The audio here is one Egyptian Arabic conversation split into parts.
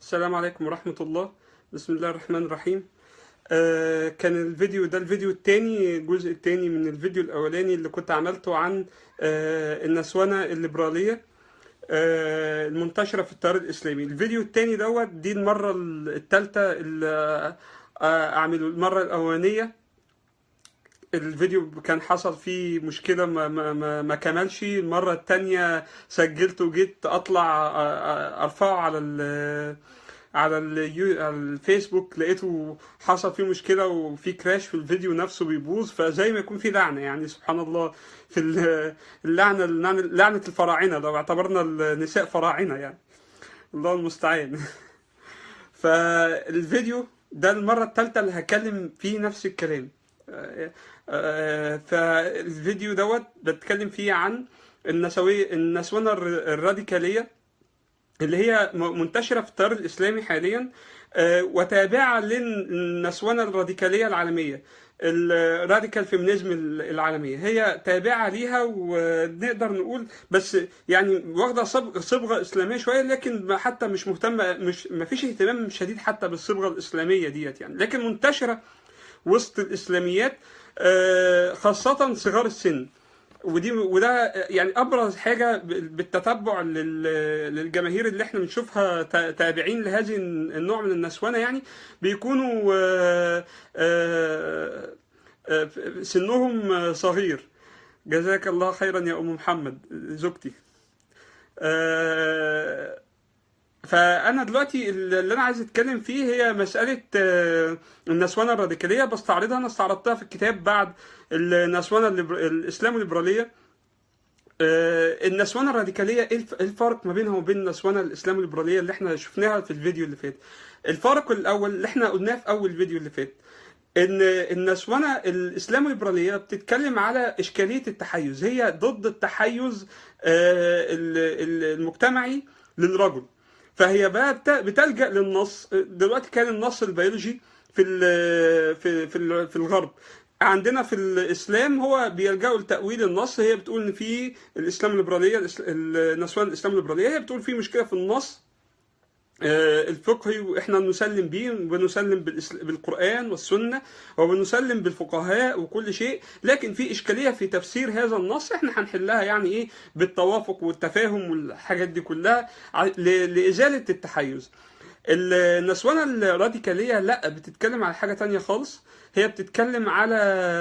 السلام عليكم ورحمة الله بسم الله الرحمن الرحيم آه كان الفيديو ده الفيديو التاني الجزء التاني من الفيديو الأولاني اللي كنت عملته عن آه النسوانة الليبرالية آه المنتشرة في التيار الإسلامي الفيديو التاني دوت دي المرة التالتة اللي آه أعمله المرة الأولانية الفيديو كان حصل فيه مشكلة ما, ما, ما, ما كملش المرة التانية سجلت وجيت أطلع أرفعه على ال على اليو... على الفيسبوك لقيته حصل فيه مشكلة وفي كراش في الفيديو نفسه بيبوظ فزي ما يكون في لعنة يعني سبحان الله في اللعنة لعنة الفراعنة لو اعتبرنا النساء فراعنة يعني الله المستعان فالفيديو ده المرة الثالثة اللي هتكلم فيه نفس الكلام فالفيديو دوت بتكلم فيه عن النسوية النسوانة الراديكالية اللي هي منتشرة في التيار الإسلامي حاليا وتابعة للنسوانة الراديكالية العالمية الراديكال فيمينيزم العالمية هي تابعة ليها ونقدر نقول بس يعني واخدة صبغة إسلامية شوية لكن حتى مش مهتمة مش ما فيش اهتمام شديد حتى بالصبغة الإسلامية ديت يعني لكن منتشرة وسط الإسلاميات خاصة صغار السن ودي وده يعني ابرز حاجه بالتتبع للجماهير اللي احنا بنشوفها تابعين لهذه النوع من النسوانه يعني بيكونوا سنهم صغير جزاك الله خيرا يا ام محمد زوجتي فانا دلوقتي اللي انا عايز اتكلم فيه هي مساله النسوانه الراديكاليه بستعرضها انا استعرضتها في الكتاب بعد النسوانه الاسلام الليبراليه النسوانه الراديكاليه ايه الفرق ما بينها وبين النسوانه الاسلام الليبراليه اللي احنا شفناها في الفيديو اللي فات الفرق الاول اللي احنا قلناه في اول فيديو اللي فات ان النسوانه الاسلام الليبراليه بتتكلم على اشكاليه التحيز هي ضد التحيز المجتمعي للرجل فهي بقى بتلجا للنص دلوقتي كان النص البيولوجي في في في في الغرب عندنا في الاسلام هو بيلجأوا لتأويل النص هي بتقول ان في الاسلام الليبراليه النسوان الاسلام الليبراليه هي بتقول في مشكله في النص الفقهي واحنا نسلم به وبنسلم بالقران والسنه وبنسلم بالفقهاء وكل شيء لكن في اشكاليه في تفسير هذا النص احنا هنحلها يعني ايه بالتوافق والتفاهم والحاجات دي كلها لازاله التحيز النسوانه الراديكاليه لا بتتكلم على حاجه تانية خالص هي بتتكلم على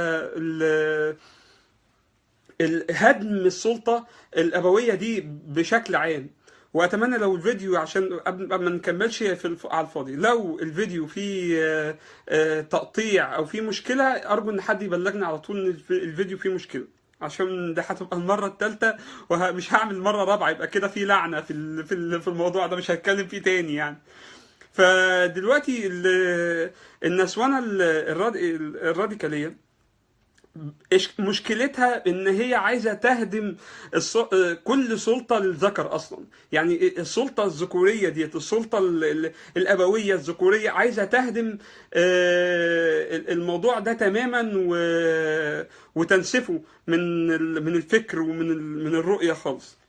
هدم السلطه الابويه دي بشكل عام واتمنى لو الفيديو عشان قبل ما نكملش في على الفاضي لو الفيديو فيه تقطيع او فيه مشكله ارجو ان حد يبلغني على طول ان الفيديو فيه مشكله عشان ده هتبقى المره الثالثه ومش هعمل مره رابعه يبقى كده في لعنه في في الموضوع ده مش هتكلم فيه تاني يعني فدلوقتي النسوانه الراديكاليه مشكلتها ان هي عايزه تهدم كل سلطه للذكر اصلا يعني السلطه الذكوريه ديت السلطه الابويه الذكوريه عايزه تهدم الموضوع ده تماما وتنسفه من من الفكر ومن من الرؤيه خالص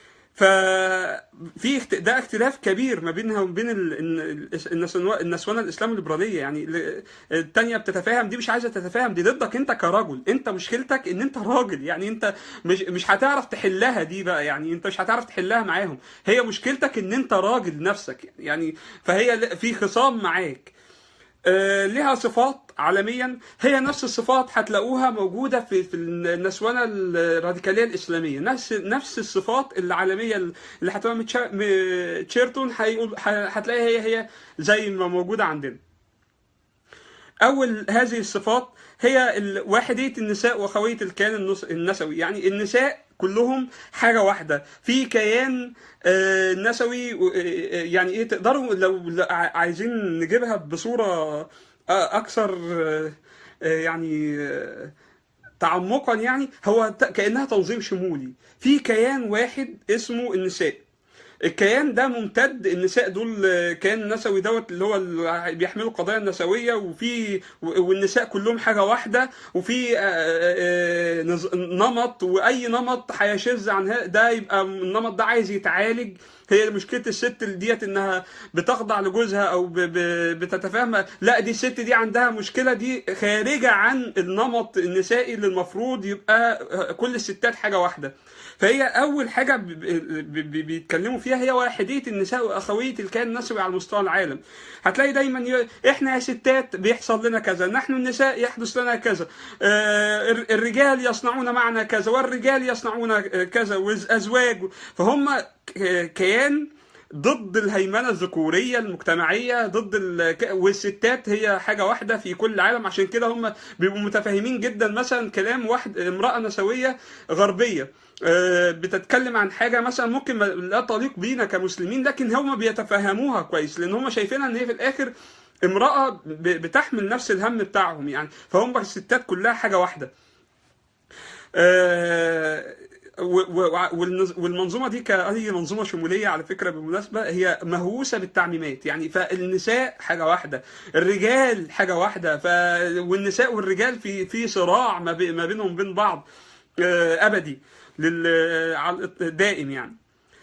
ففي ده اختلاف كبير ما بينها وبين النسوانه الاسلام الليبراليه يعني الثانيه بتتفاهم دي مش عايزه تتفاهم دي ضدك انت كرجل انت مشكلتك ان انت راجل يعني انت مش مش هتعرف تحلها دي بقى يعني انت مش هتعرف تحلها معاهم هي مشكلتك ان انت راجل نفسك يعني فهي في خصام معاك آه لها صفات عالميا هي نفس الصفات هتلاقوها موجوده في في النسوانه الراديكاليه الاسلاميه نفس نفس الصفات العالميه اللي هتبقى تشيرتون هيقول هتلاقيها هي هي زي ما موجوده عندنا اول هذه الصفات هي وحديه النساء وخويه الكيان النسوي يعني النساء كلهم حاجه واحده في كيان نسوي يعني ايه تقدروا لو عايزين نجيبها بصوره اكثر يعني تعمقا يعني هو كانها تنظيم شمولي في كيان واحد اسمه النساء الكيان ده ممتد النساء دول كيان نسوي دوت اللي هو اللي بيحملوا القضايا النسويه وفي والنساء كلهم حاجه واحده وفي نمط واي نمط هيشذ عن ده يبقى النمط ده عايز يتعالج هي مشكله الست اللي ديت انها بتخضع لجوزها او ب- ب- بتتفاهم لا دي الست دي عندها مشكله دي خارجه عن النمط النسائي اللي المفروض يبقى كل الستات حاجه واحده فهي اول حاجه ب- ب- ب- بيتكلموا فيها هي واحديه النساء واخويه الكيان النسوي على مستوى العالم هتلاقي دايما ي... احنا يا ستات بيحصل لنا كذا نحن النساء يحدث لنا كذا آه الر- الرجال يصنعون معنا كذا والرجال يصنعون آه، كذا والازواج فهم ك- كيان ضد الهيمنه الذكوريه المجتمعيه ضد ال... ك- والستات هي حاجه واحده في كل العالم عشان كده هم بيبقوا متفاهمين جدا مثلا كلام واحد امراه نسويه غربيه آه، بتتكلم عن حاجه مثلا ممكن ما- لا تليق بينا كمسلمين لكن هم بيتفهموها كويس لان هم شايفينها ان هي في الاخر امراه ب- بتحمل نفس الهم بتاعهم يعني فهم الستات كلها حاجه واحده آه، و- و- والنز- والمنظومه دي كأي منظومه شموليه على فكره بالمناسبه هي مهووسه بالتعميمات يعني فالنساء حاجه واحده الرجال حاجه واحده ف والنساء والرجال في في صراع ما, بي ما بينهم وبين بعض آه، ابدي لل على دائم يعني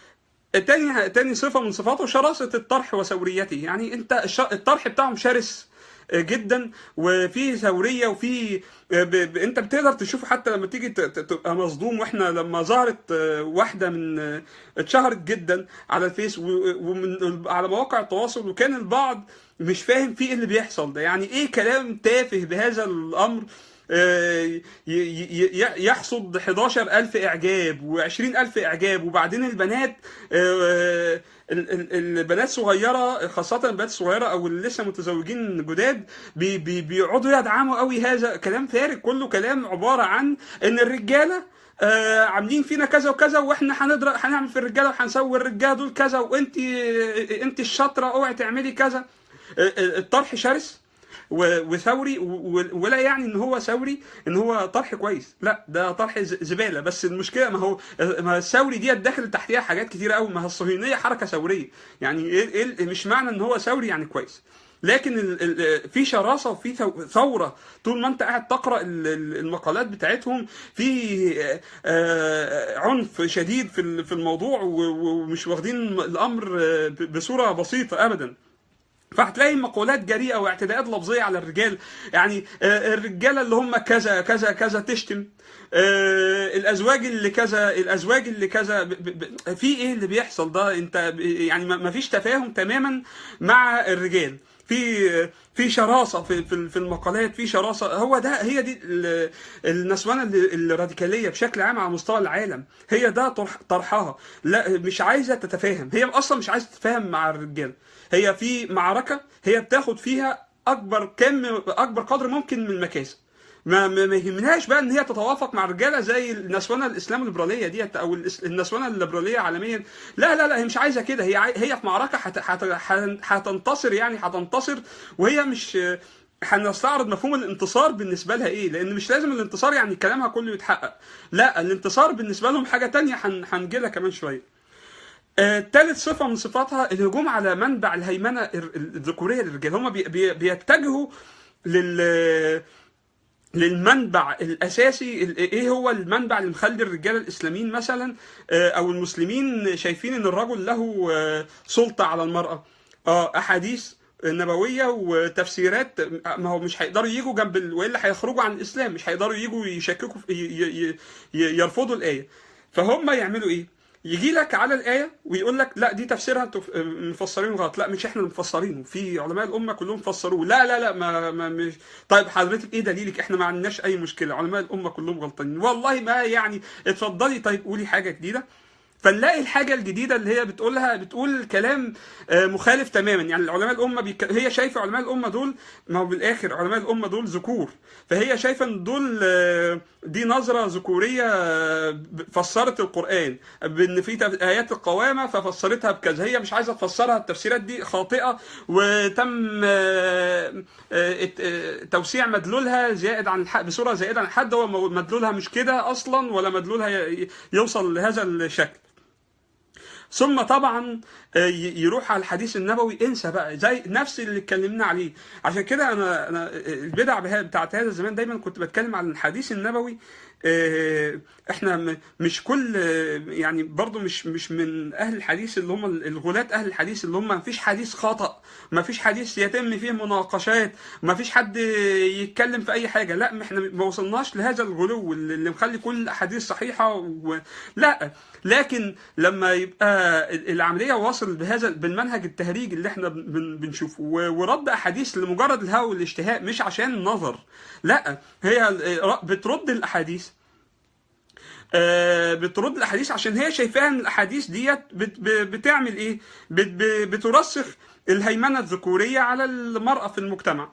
تاني تاني صفه من صفاته شراسه الطرح وثوريته يعني انت الش- الطرح بتاعهم شرس جدا وفي ثوريه وفي ب... ب... انت بتقدر تشوفه حتى لما تيجي ت... ت- تبقى مصدوم واحنا لما ظهرت آه، واحده من آه، اتشهرت جدا على الفيس و... ومن على مواقع التواصل وكان البعض مش فاهم في ايه اللي بيحصل ده يعني ايه كلام تافه بهذا الامر آه، ي- ي- ي- يحصد 11000 اعجاب و20000 اعجاب وبعدين البنات آه، ال- ال- البنات صغيره خاصه البنات الصغيره او اللي لسه متزوجين جداد بي بي بيقعدوا يدعموا قوي هذا كلام فارغ كله كلام عباره عن ان الرجاله آه عاملين فينا كذا وكذا واحنا هنضرب هنعمل في الرجاله وهنسوي الرجاله دول كذا وانت انت الشاطره اوعي تعملي كذا آه، آه، الطرح شرس و- وثوري و- و- ولا يعني ان هو ثوري ان هو طرح كويس لا ده طرح ز- زباله بس المشكله ما هو ما الثوري دي داخل تحتها حاجات كتيره قوي ما هي الصهيونيه حركه ثوريه يعني إيه إيه مش معنى ان هو ثوري يعني كويس لكن ال ال في شراسه وفي ثو- ثوره طول ما انت قاعد تقرا ال- ال- المقالات بتاعتهم في آه، آه، عنف شديد في ال- في الموضوع و- و- ومش واخدين الامر آه، ب- بصوره بسيطه ابدا فهتلاقي مقولات جريئه واعتداءات لفظيه على الرجال يعني آه، الرجاله اللي هم كذا كذا كذا تشتم آه، الازواج اللي كذا الازواج اللي كذا ب- ب- ب- في ايه اللي بيحصل ده انت ب- يعني ما ما فيش تفاهم تماما مع الرجال في في شراسه في في في المقالات في شراسه هو ده هي دي ال- النسوانه ال- الراديكاليه بشكل عام على مستوى العالم هي ده طرح طرحها لا مش عايزه تتفاهم هي اصلا مش عايزه تتفاهم مع الرجال هي في معركه هي بتاخد فيها اكبر كم اكبر قدر ممكن من المكاسب ما ما ما يهمناش بقى ان هي تتوافق مع الرجاله زي النسوانه الاسلام الليبراليه ديت او الإس- النسوانه الليبراليه عالميا لا لا لا هي مش عايزه كده هي عاي- هي في معركه هت- هت- هت- هتنتصر يعني هتنتصر وهي مش هنستعرض مفهوم الانتصار بالنسبه لها ايه لان مش لازم الانتصار يعني كلامها كله يتحقق لا الانتصار بالنسبه لهم حاجه تانية هن- هنجي لها كمان شويه آه، تالت صفة من صفاتها الهجوم على منبع الهيمنة الر- الذكورية للرجال هم بي بي بيتجهوا لل للمنبع الاساسي ال- ايه هو المنبع اللي مخلي الرجاله الاسلاميين مثلا آه، او المسلمين شايفين ان الرجل له آه، سلطه على المراه اه احاديث نبويه وتفسيرات ما هو مش هيقدروا يجوا جنب ال... والا هيخرجوا عن الاسلام مش هيقدروا يجوا يشككوا في... ي... ي... ي... يرفضوا الايه فهم يعملوا ايه يجي لك على الايه ويقول لك لا دي تفسيرها انتوا مفسرينه غلط لا مش احنا اللي مفسرينه في علماء الامه كلهم فسروه لا لا لا ما, ما مش طيب حضرتك ايه دليلك احنا ما عندناش اي مشكله علماء الامه كلهم غلطانين والله ما يعني اتفضلي طيب قولي حاجه جديده فنلاقي الحاجة الجديدة اللي هي بتقولها بتقول كلام آه، مخالف تماما يعني العلماء الأمة بيك... هي شايفة علماء الأمة دول ما هو بالآخر علماء الأمة دول ذكور فهي شايفة إن دول آه، دي نظرة ذكورية آه، ب- فسرت القرآن بإن في تف- آيات القوامة ففسرتها بكذا هي مش عايزة تفسرها التفسيرات دي خاطئة وتم آه، آه، ات- آه، توسيع مدلولها زائد عن الحد بصورة زائدة عن الحد هو مو- مدلولها مش كده أصلا ولا مدلولها ي- يوصل لهذا الشكل ثم طبعا آه، ي- يروح على الحديث النبوي انسى بقى زي نفس اللي اتكلمنا عليه عشان كده انا انا البدع بها- بتاعت هذا الزمان دايما كنت بتكلم عن الحديث النبوي آه، احنا م- مش كل آه، يعني برضو مش مش من اهل الحديث اللي هم الغلاة اهل الحديث اللي هم ما فيش حديث خطأ ما فيش حديث يتم فيه مناقشات ما فيش حد يتكلم في اي حاجه لا ما احنا ما وصلناش لهذا الغلو اللي اللي مخلي كل الاحاديث صحيحه و... لا لكن لما يبقى العمليه واصل بهذا بالمنهج التهريج اللي احنا بن- بنشوفه و- ورد احاديث لمجرد الهوى والاشتهاء مش عشان النظر لا هي بترد الاحاديث آه، بترد الاحاديث عشان هي شايفاها ان الاحاديث ديت بت- ب- بتعمل ايه بت- ب- بترسخ الهيمنه الذكوريه على المراه في المجتمع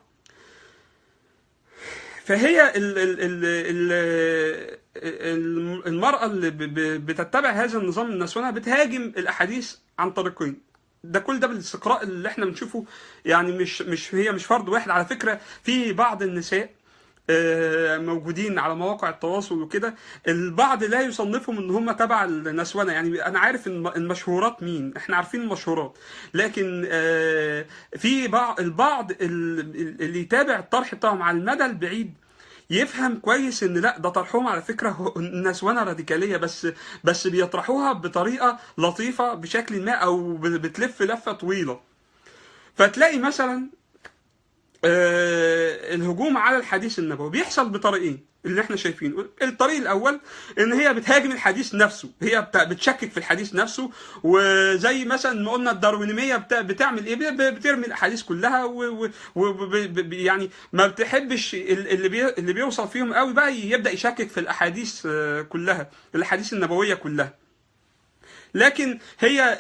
فهي ال ال ال ال ال- المرأة اللي ب- ب- بتتبع هذا النظام النسوانة بتهاجم الأحاديث عن طريقين ده كل ده بالاستقراء اللي احنا بنشوفه يعني مش مش هي مش فرد واحد على فكرة في بعض النساء آه، موجودين على مواقع التواصل وكده البعض لا يصنفهم ان هم تبع النسوانه يعني انا عارف الم- المشهورات مين احنا عارفين المشهورات لكن آه، في بعض البعض ال- اللي يتابع الطرح بتاعهم على المدى البعيد يفهم كويس ان لا ده طرحهم على فكره هو نسوانه راديكاليه بس بس بيطرحوها بطريقه لطيفه بشكل ما او ب- بتلف لفه طويله فتلاقي مثلا آه، الهجوم على الحديث النبوي بيحصل بطريقين اللي احنا شايفينه الطريق الاول ان هي بتهاجم الحديث نفسه هي بت- بتشكك في الحديث نفسه وزي مثلا ما قلنا الداروينيميه بت- بتعمل ايه ب- بترمي الاحاديث كلها و- و- و- ب- ب- يعني ما بتحبش ال- اللي بي اللي بيوصل فيهم قوي بقى يبدا يشكك في الاحاديث آه، كلها الاحاديث النبويه كلها لكن هي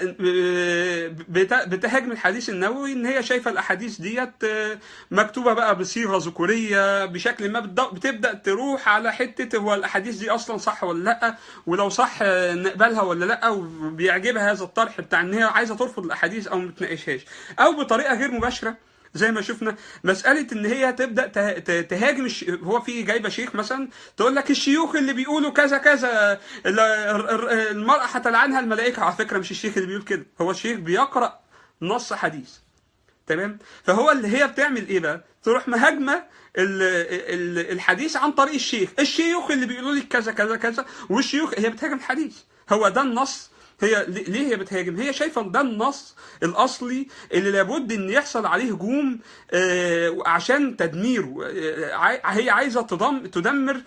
بت- بتهاجم الحديث النبوي ان هي شايفه الاحاديث ديت مكتوبه بقى بصيغه ذكوريه بشكل ما بتد- بتبدا تروح على حته هو الاحاديث دي اصلا صح ولا لا ولو صح نقبلها ولا لا وبيعجبها هذا الطرح بتاع ان هي عايزه ترفض الاحاديث او ما تناقشهاش او بطريقه غير مباشره زي ما شفنا مسألة إن هي تبدأ ته- ت- تهاجم الش... هو في جايبة شيخ مثلا تقول لك الشيوخ اللي بيقولوا كذا كذا ال- ال- ال- المرأة هتلعنها الملائكة على فكرة مش الشيخ اللي بيقول كده هو الشيخ بيقرأ نص حديث تمام فهو اللي هي بتعمل ايه بقى تروح مهاجمه ال- ال- الحديث عن طريق الشيخ الشيوخ اللي بيقولوا لك كذا كذا كذا والشيوخ هي بتهاجم الحديث هو ده النص هي ليه هي بتهاجم هي شايفه ده النص الاصلي اللي لابد ان يحصل عليه هجوم آه، عشان تدميره آه، عاي- هي عايزه تضم تدمر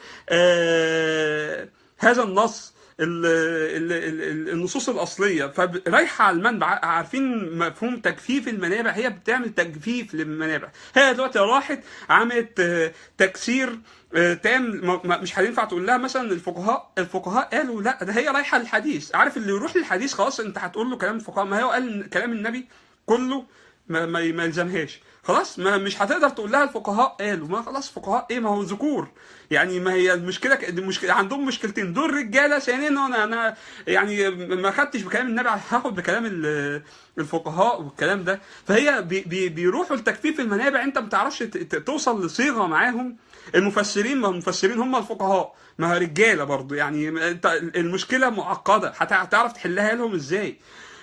آه، هذا النص ال- ال- ال- النصوص الاصليه فرايحه على المنبع عارفين مفهوم تجفيف المنابع هي بتعمل تجفيف للمنابع هي دلوقتي راحت عملت آه، تكسير آه، تام م- م- مش هينفع تقول لها مثلا الفقهاء الفقهاء قالوا لا ده هي رايحه للحديث عارف اللي يروح للحديث خلاص انت هتقول له كلام الفقهاء ما هو قال كلام النبي كله ما, ما, ما يلزمهاش خلاص ما مش هتقدر تقول لها الفقهاء قالوا ما خلاص فقهاء ايه ما هو ذكور يعني ما هي المشكله ك- المشكله عندهم مشكلتين دول رجاله ثانيا انا انا يعني ما خدتش بكلام النبي هاخد بكلام ال- الفقهاء والكلام ده فهي بي بي بيروحوا لتكفيف المنابع انت ما بتعرفش ت- ت- توصل لصيغه معاهم المفسرين ما المفسرين هم الفقهاء ما هي رجاله برضو يعني انت المشكله معقده هت- هتعرف تحلها لهم ازاي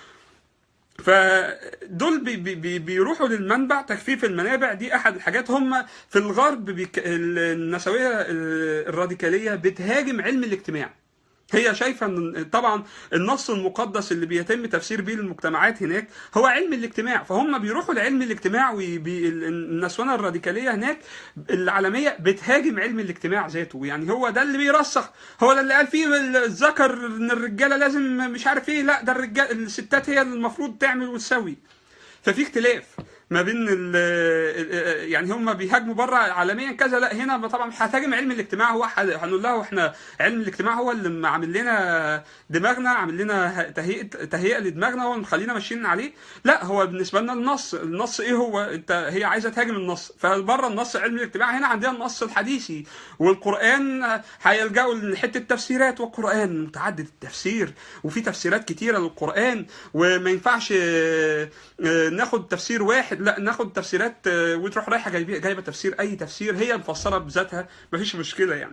فدول بي بي بي بيروحوا للمنبع تكفيف المنابع دي احد الحاجات هم في الغرب بيك النسويه الراديكاليه بتهاجم علم الاجتماع هي شايفه ان طبعا النص المقدس اللي بيتم تفسير بيه المجتمعات هناك هو علم الاجتماع فهم بيروحوا لعلم الاجتماع والنسوانه الراديكاليه هناك العالميه بتهاجم علم الاجتماع ذاته يعني هو ده اللي بيرسخ هو ده اللي قال فيه الذكر ان الرجاله لازم مش عارف ايه لا ده الرجال الستات هي اللي المفروض تعمل وتسوي ففي اختلاف ما بين ال ال- يعني هم بيهاجموا بره عالميا كذا لا هنا طبعا هتهاجم علم الاجتماع هو ح- هنقول له احنا علم الاجتماع هو اللي عامل لنا دماغنا عامل لنا تهيئه تهيئه لدماغنا هو اللي مخلينا ماشيين عليه لا هو بالنسبه لنا النص النص ايه هو انت هي عايزه تهاجم النص فبره النص علم الاجتماع هنا عندنا النص الحديثي والقران هيلجأوا لحته تفسيرات والقران متعدد التفسير وفي تفسيرات كتيره للقران وما ينفعش آه، آه، ناخد تفسير واحد لا ناخد تفسيرات آه، وتروح رايحه جايبه جايبه تفسير اي تفسير هي مفسره بذاتها مفيش مشكله يعني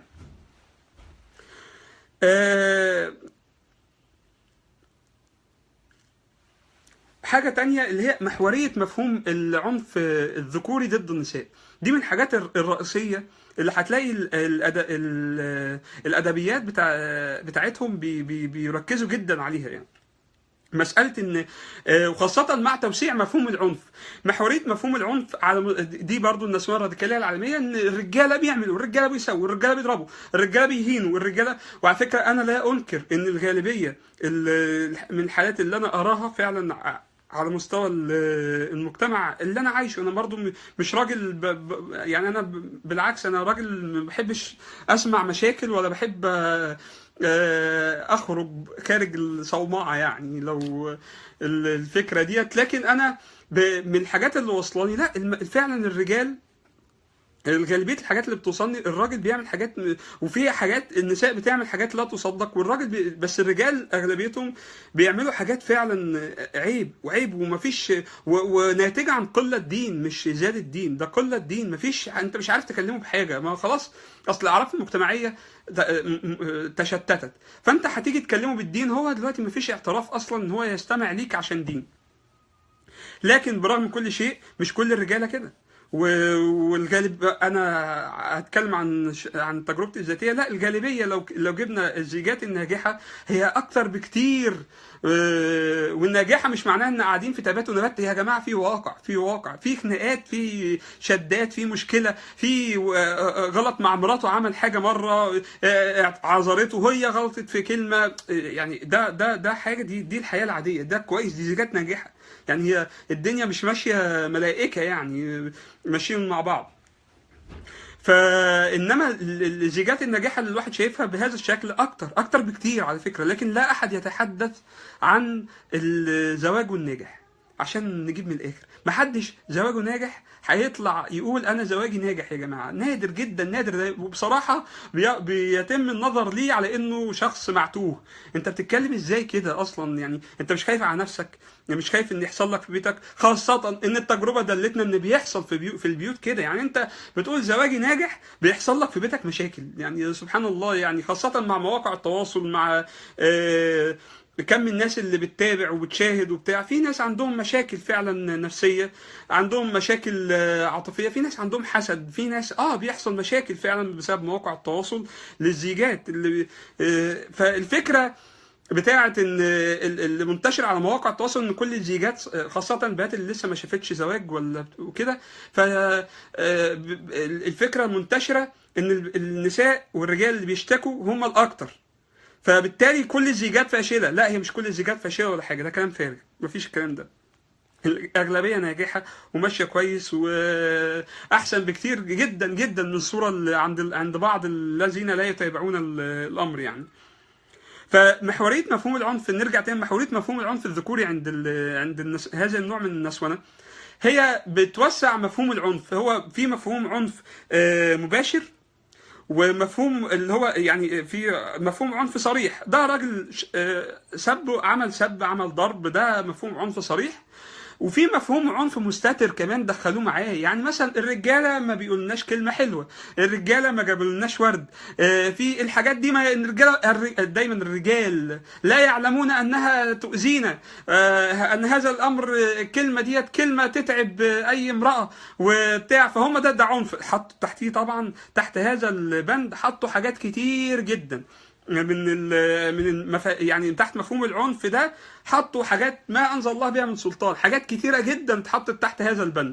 آه، حاجه تانية اللي هي محوريه مفهوم العنف الذكوري ضد النساء دي من الحاجات الر- الرئيسيه اللي هتلاقي ال- الأد... ال- الادبيات بتاع بتاعتهم بي... بي... بيركزوا جدا عليها يعني مسألة إن آه، وخاصة مع توسيع مفهوم العنف محورية مفهوم العنف على م- دي برضو النسوية الراديكالية العالمية إن الرجالة بيعملوا الرجالة بيسووا الرجالة بيضربوا الرجالة بيهينوا الرجالة وعلى فكرة أنا لا أنكر إن الغالبية ال- من الحالات اللي أنا أراها فعلا ع- على مستوى ال- المجتمع اللي انا عايشه انا برضو م- مش راجل ب... ب... يعني انا ب... بالعكس انا راجل ما بحبش اسمع مشاكل ولا بحب آه، آه، اخرج خارج الصومعه يعني لو ال- الفكره ديت لكن انا ب... من الحاجات اللي وصلاني لا الم... فعلا الرجال الغالبيه الحاجات اللي بتوصلني الراجل بيعمل حاجات م- وفي حاجات النساء بتعمل حاجات لا تصدق والراجل بي بس الرجال اغلبيتهم بيعملوا حاجات فعلا عيب وعيب ومفيش و- وناتجه عن قله دين مش زياده دين ده قله دين مفيش انت مش عارف تكلمه بحاجه ما خلاص اصل الاعراف المجتمعيه ده- م- م- تشتتت فانت هتيجي تكلمه بالدين هو دلوقتي مفيش اعتراف اصلا ان هو يستمع ليك عشان دين لكن برغم كل شيء مش كل الرجاله كده و- والغالب انا هتكلم عن ش- عن تجربتي الذاتيه لا الغالبيه لو لو جبنا الزيجات الناجحه هي اكتر بكتير آه، والناجحه مش معناها ان قاعدين في تبات ونبات يا جماعه في واقع في واقع في خناقات في شدات في مشكله في آه، آه، غلط مع مراته عمل حاجه مره آه، عذرته وهي غلطت في كلمه آه، يعني ده ده ده حاجه دي دي الحياه العاديه ده كويس دي زيجات ناجحه يعني هي الدنيا مش ماشيه ملائكه يعني ماشيين مع بعض فانما ال- الزيجات الناجحه اللي الواحد شايفها بهذا الشكل اكتر اكتر بكتير على فكره لكن لا احد يتحدث عن الزواج الناجح عشان نجيب من الاخر محدش زواجه ناجح هيطلع يقول انا زواجي ناجح يا جماعه نادر جدا نادر ده وبصراحه بي- بيتم النظر ليه على انه شخص معتوه انت بتتكلم ازاي كده اصلا يعني انت مش خايف على نفسك يعني مش خايف ان يحصل لك في بيتك خاصه ان التجربه دلتنا ان بيحصل في بيو في البيوت كده يعني انت بتقول زواجي ناجح بيحصل لك في بيتك مشاكل يعني سبحان الله يعني خاصه مع مواقع التواصل مع آه كم من الناس اللي بتتابع وبتشاهد وبتاع في ناس عندهم مشاكل فعلا نفسيه عندهم مشاكل آه، عاطفيه في ناس عندهم حسد في ناس اه بيحصل مشاكل فعلا بسبب مواقع التواصل للزيجات اللي آه، فالفكره بتاعه ان ال- اللي منتشر على مواقع التواصل ان كل الزيجات خاصه البنات اللي لسه ما شافتش زواج ولا وكده ف آه، ب- الفكره المنتشره ان ال- النساء والرجال اللي بيشتكوا هم الاكتر فبالتالي كل الزيجات فاشله لا هي مش كل الزيجات فاشله ولا حاجه ده كلام فارغ مفيش الكلام ده الأغلبية ناجحة وماشية كويس وأحسن بكتير جدا جدا من الصورة اللي عند عند بعض الذين لا يتابعون ال- الأمر يعني. فمحورية مفهوم العنف نرجع تاني محورية مفهوم العنف الذكوري عند ال... عند النس... هذا النوع من النسونة هي بتوسع مفهوم العنف هو في مفهوم عنف آه، مباشر ومفهوم اللي هو يعني في مفهوم عنف صريح ده راجل ش- آه، سب عمل سب عمل ضرب ده مفهوم عنف صريح وفي مفهوم عنف مستتر كمان دخلوه معاه يعني مثلا الرجاله ما بيقولناش كلمه حلوه الرجاله ما جابولناش ورد آه، في الحاجات دي ما الرجاله الر- دايما الرجال لا يعلمون انها تؤذينا آه، ان هذا الامر آه، الكلمه ديت كلمه تتعب آه، اي امراه وبتاع فهم ده ده عنف حطوا تحتيه طبعا تحت هذا البند حطوا حاجات كتير جدا من ال من المف... يعني تحت مفهوم العنف ده حطوا حاجات ما انزل الله بها من سلطان حاجات كتيره جدا اتحطت تحت هذا البند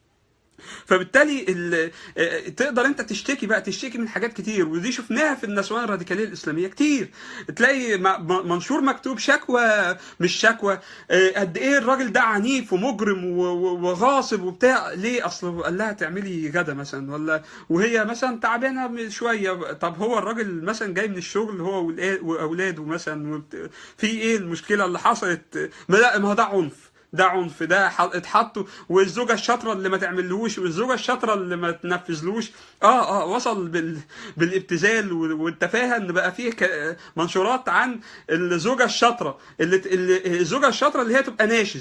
فبالتالي ال... آه، تقدر انت تشتكي بقى تشتكي من حاجات كتير ودي شفناها في النسوان الراديكاليه الاسلاميه كتير تلاقي م... م- منشور مكتوب شكوى مش شكوى آه، قد ايه الراجل ده عنيف ومجرم و... و... وغاصب وبتاع ليه اصل قال لها تعملي غدا مثلا ولا وهي مثلا تعبانه شويه طب هو الراجل مثلا جاي من الشغل هو والآ- واولاده مثلا وبت... في ايه المشكله اللي حصلت ما لا ما هو ده عنف ده عنف ده ح- اتحطوا والزوجه الشاطره اللي ما تعملهوش والزوجه الشاطره اللي ما تنفذلوش اه اه وصل بال بالابتذال وال- والتفاهه ان بقى فيه ك- منشورات عن الزوجه الشاطره اللي, اللي الزوجه الشاطره اللي هي تبقى ناشز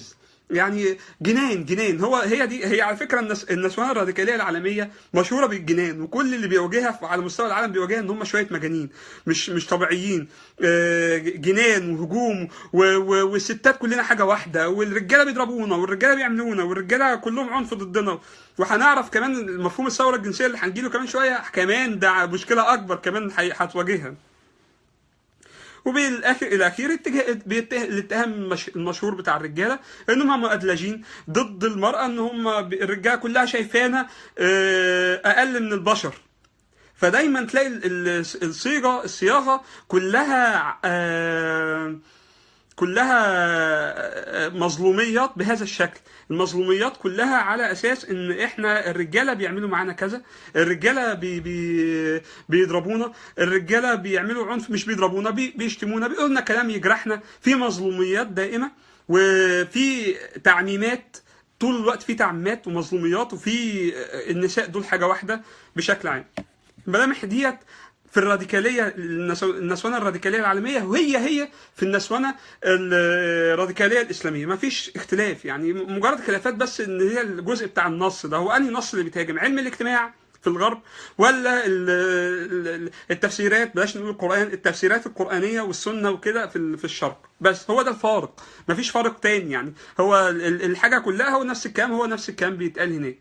يعني جنان جنان هو هي دي هي على فكره النس النسوان الراديكاليه العالميه مشهوره بالجنان وكل اللي بيواجهها على مستوى العالم بيواجهها ان هم شويه مجانين مش مش طبيعيين آه، جنان وهجوم و- و- والستات كلنا حاجه واحده والرجاله بيضربونا والرجاله بيعملونا والرجاله كلهم عنف ضدنا وهنعرف كمان مفهوم الثوره الجنسيه اللي هنجيله كمان شويه كمان ده مشكله اكبر كمان هي- هتواجهها وبالاخر الاخير اتجاه بيتجه الاتهام المش- المشهور بتاع الرجاله انهم هم ادلجين ضد المراه ان هم ب- الرجاله كلها شايفانا آه، اقل من البشر فدايما تلاقي ال- ال- الصيغه الصياغه كلها آه، كلها آه، مظلوميات بهذا الشكل المظلوميات كلها على اساس ان احنا الرجاله بيعملوا معانا كذا الرجاله بي بي بيضربونا الرجاله بيعملوا عنف مش بيضربونا بي بيشتمونا بيقولوا لنا كلام يجرحنا في مظلوميات دائمه وفي تعميمات طول الوقت في تعميمات ومظلوميات وفي آه، النساء دول حاجه واحده بشكل عام الملامح ديت في الراديكاليه النسو- النسوانه الراديكاليه العالميه وهي هي في النسوانه الراديكاليه الاسلاميه ما فيش اختلاف يعني مجرد خلافات بس ان هي الجزء بتاع النص ده هو انهي نص اللي بيتهاجم علم الاجتماع في الغرب ولا ال- ال- التفسيرات بلاش نقول القران التفسيرات القرانيه والسنه وكده في ال- في الشرق بس هو ده الفارق ما فيش فارق تاني يعني هو ال- الحاجه كلها هو نفس الكلام هو نفس الكلام بيتقال هناك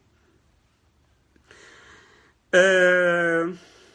آه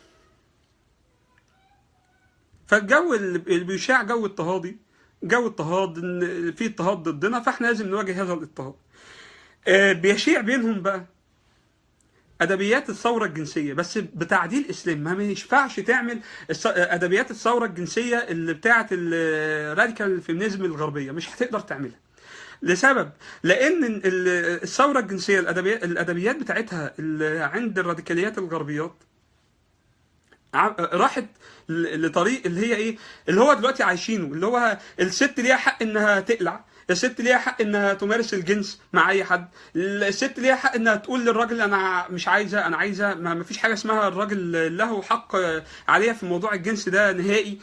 فالجو اللي اللي بيشاع جو اضطهادي جو اضطهاد ان في اضطهاد ضدنا فاحنا لازم نواجه هذا الاضطهاد آه، بيشيع بينهم بقى ادبيات الثوره الجنسيه بس بتعديل اسلام ما ينفعش تعمل الس- ادبيات الثوره الجنسيه اللي بتاعه الراديكال فيمينيزم الغربيه مش هتقدر تعملها لسبب لان ال- الثوره الجنسيه الادبيات الادبيات بتاعتها اللي عند الراديكاليات الغربيات ع- راحت ل- لطريق اللي هي ايه اللي هو دلوقتي عايشينه اللي هو الست ليها حق انها تقلع الست ليها حق انها تمارس الجنس مع اي حد الست ليها حق انها تقول للراجل انا مش عايزه انا عايزه ما ما فيش حاجه اسمها الراجل له حق عليها في موضوع الجنس ده نهائي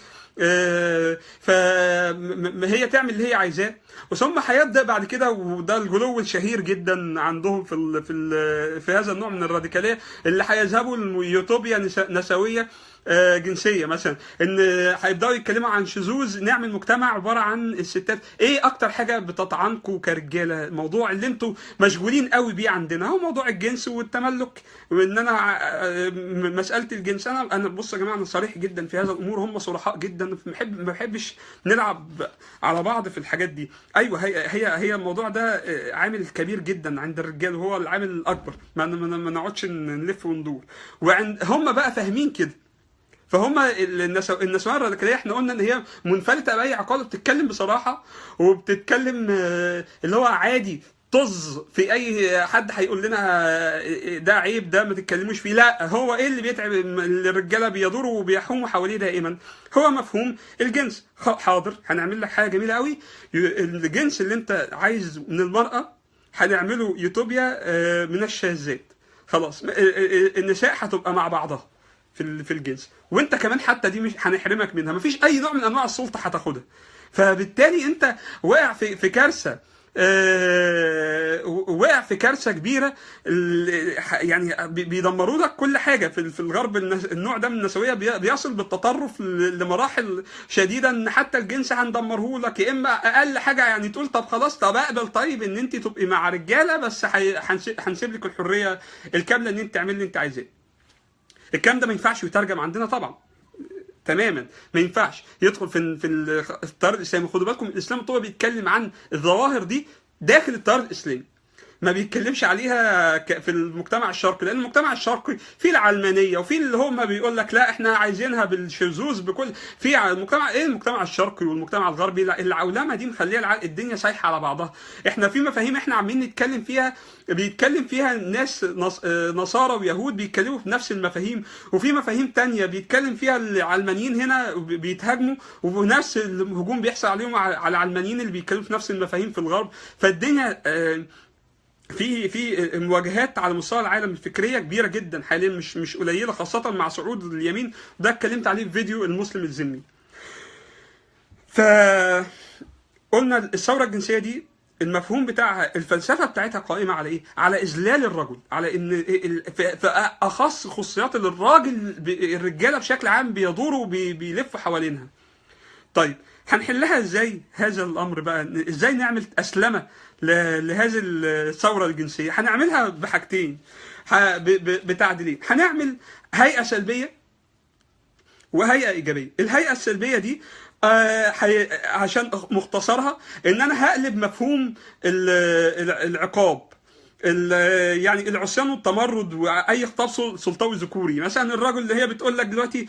فهي تعمل اللي هي عايزاه وثم هيبدا بعد كده وده الغلو الشهير جدا عندهم في ال في ال في هذا النوع من الراديكاليه اللي هيذهبوا ليوتوبيا نسا- نسويه آه، جنسيه مثلا ان هيبداوا يتكلموا عن شذوذ نعمل مجتمع عباره عن الستات ايه اكتر حاجه بتطعنكم كرجاله الموضوع اللي انتوا مشغولين قوي بيه عندنا هو موضوع الجنس والتملك وان انا آه، م- مساله الجنس انا انا بص يا جماعه انا صريح جدا في هذا الامور هم صرحاء جدا ما بحب ما بحبش نلعب على بعض في الحاجات دي ايوه هي هي هي الموضوع ده آه، عامل كبير جدا عند الرجال وهو العامل الاكبر ما ما ما نقعدش نلف وندور وعند هم بقى فاهمين كده فهم النسو... النسوان الراديكاليه احنا قلنا ان هي منفلته باي عقاد بتتكلم بصراحه وبتتكلم آه، اللي هو عادي طز في اي حد هيقول لنا آه، ده عيب ده ما تتكلموش فيه لا هو ايه اللي بيتعب الرجاله بيدوروا وبيحوموا حواليه دائما هو مفهوم الجنس خ- حاضر هنعمل لك حاجه جميله قوي ي- الجنس اللي انت عايز من المراه هنعمله يوتوبيا آه، من الشاذات خلاص م- ال- ال- النساء هتبقى مع بعضها في ال- في الجنس وانت كمان حتى دي مش هنحرمك منها مفيش اي نوع من انواع السلطه هتاخدها فبالتالي انت واقع في في كارثه آه، وقع في كارثه كبيره ال- يعني بي- بيدمروا لك كل حاجه في في الغرب النس- النوع ده من النسويه بي- بيصل بالتطرف ل- لمراحل شديده ان حتى الجنس هندمره لك يا اما اقل حاجه يعني تقول طب خلاص طب اقبل طيب ان انت تبقي مع رجاله بس هي- هنسي- هنسيب لك الحريه الكامله ان انت تعملي اللي انت عايزاه الكلام ده ما ينفعش يترجم عندنا طبعا تماما ما ينفعش يدخل في ال- في ال- التيار الاسلامي خدوا بالكم الاسلام الطوبي بيتكلم عن الظواهر دي داخل التيار الاسلامي ما بيتكلمش عليها ك- في المجتمع الشرقي لان المجتمع الشرقي فيه العلمانيه وفي اللي هم بيقول لك لا احنا عايزينها بالشذوذ بكل في ع- المجتمع ايه المجتمع الشرقي والمجتمع الغربي لا العولمه دي مخليه الع- الدنيا سايحه على بعضها احنا في مفاهيم احنا عاملين نتكلم فيها بيتكلم فيها ناس نص- آه، نصارى ويهود بيتكلموا في نفس المفاهيم وفي مفاهيم تانية بيتكلم فيها العلمانيين هنا بي- بيتهاجموا ونفس الهجوم بيحصل عليهم على على العلمانيين اللي بيتكلموا في نفس المفاهيم في الغرب فالدنيا آه، في في مواجهات على مستوى العالم الفكريه كبيره جدا حاليا مش مش قليله خاصه مع صعود اليمين ده اتكلمت عليه في فيديو المسلم الذمي ف قلنا الثوره الجنسيه دي المفهوم بتاعها الفلسفه بتاعتها قائمه على ايه؟ على اذلال الرجل، على ان ال- في في اخص خصوصيات اللي الراجل ب- الرجاله بشكل عام بيدوروا وبي- بيلفوا حوالينها. طيب هنحلها ازاي هذا الامر بقى؟ ن- ازاي نعمل اسلمه ل- لهذه الثوره الجنسيه؟ هنعملها بحاجتين ه- ب- ب- بتعديلين، هنعمل هيئه سلبيه وهيئه ايجابيه الهيئه السلبيه دي آه حي... عشان مختصرها ان انا هقلب مفهوم ال- الع- العقاب ال- يعني العصيان والتمرد واي خطاب سل- سلطوي ذكوري مثلا الراجل اللي هي بتقول لك دلوقتي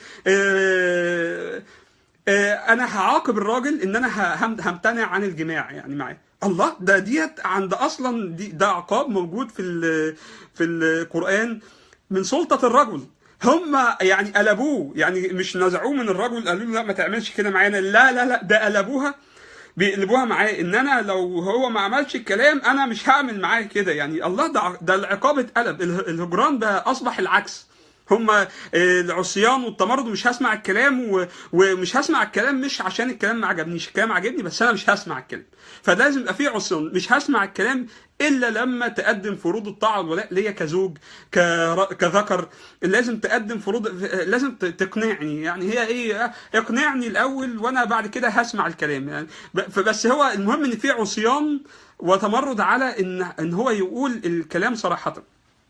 آه آه انا هعاقب الراجل ان انا ه- هم- همتنع عن الجماع يعني معاه الله ده ديت عند اصلا دي ده عقاب موجود في ال- في القران من سلطه الرجل هم يعني قلبوه يعني مش نزعوه من الرجل قالوا له لا ما تعملش كده معانا لا لا لا ده قلبوها بيقلبوها معاه ان انا لو هو ما عملش الكلام انا مش هعمل معاه كده يعني الله ده ده العقاب اتقلب اله- الهجران بقى اصبح العكس هم العصيان والتمرد ومش هسمع الكلام و... ومش هسمع الكلام مش عشان الكلام ما عجبنيش الكلام عجبني بس انا مش هسمع الكلام فلازم يبقى في عصيان مش هسمع الكلام الا لما تقدم فروض الطاعه والولاء ليا كزوج كر... كذكر لازم تقدم فروض لازم ت- تقنعني يعني هي ايه اقنعني الاول وانا بعد كده هسمع الكلام يعني ب- فبس هو المهم ان في عصيان وتمرد على ان ان هو يقول الكلام صراحه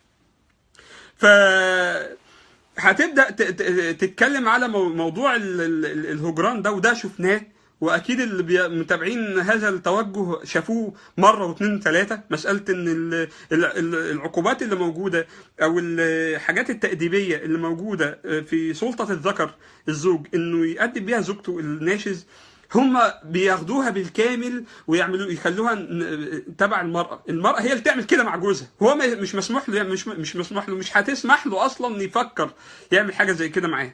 ف هتبدا ت- ت- تتكلم على مو- موضوع ال- ال- الهجران ده وده شفناه واكيد اللي بي- متابعين هذا التوجه شافوه مره واثنين وثلاثه مساله ان ال- ال- ال- العقوبات اللي موجوده او الحاجات التاديبيه اللي موجوده في سلطه الذكر الزوج انه يأدب بيها زوجته الناشز هم بياخدوها بالكامل ويعملوا يخلوها ن- تبع المرأة، المرأة هي اللي تعمل كده مع جوزها، هو ما- مش مسموح له مش مش مسموح له مش هتسمح له اصلا إن يفكر يعمل حاجة زي كده معاها.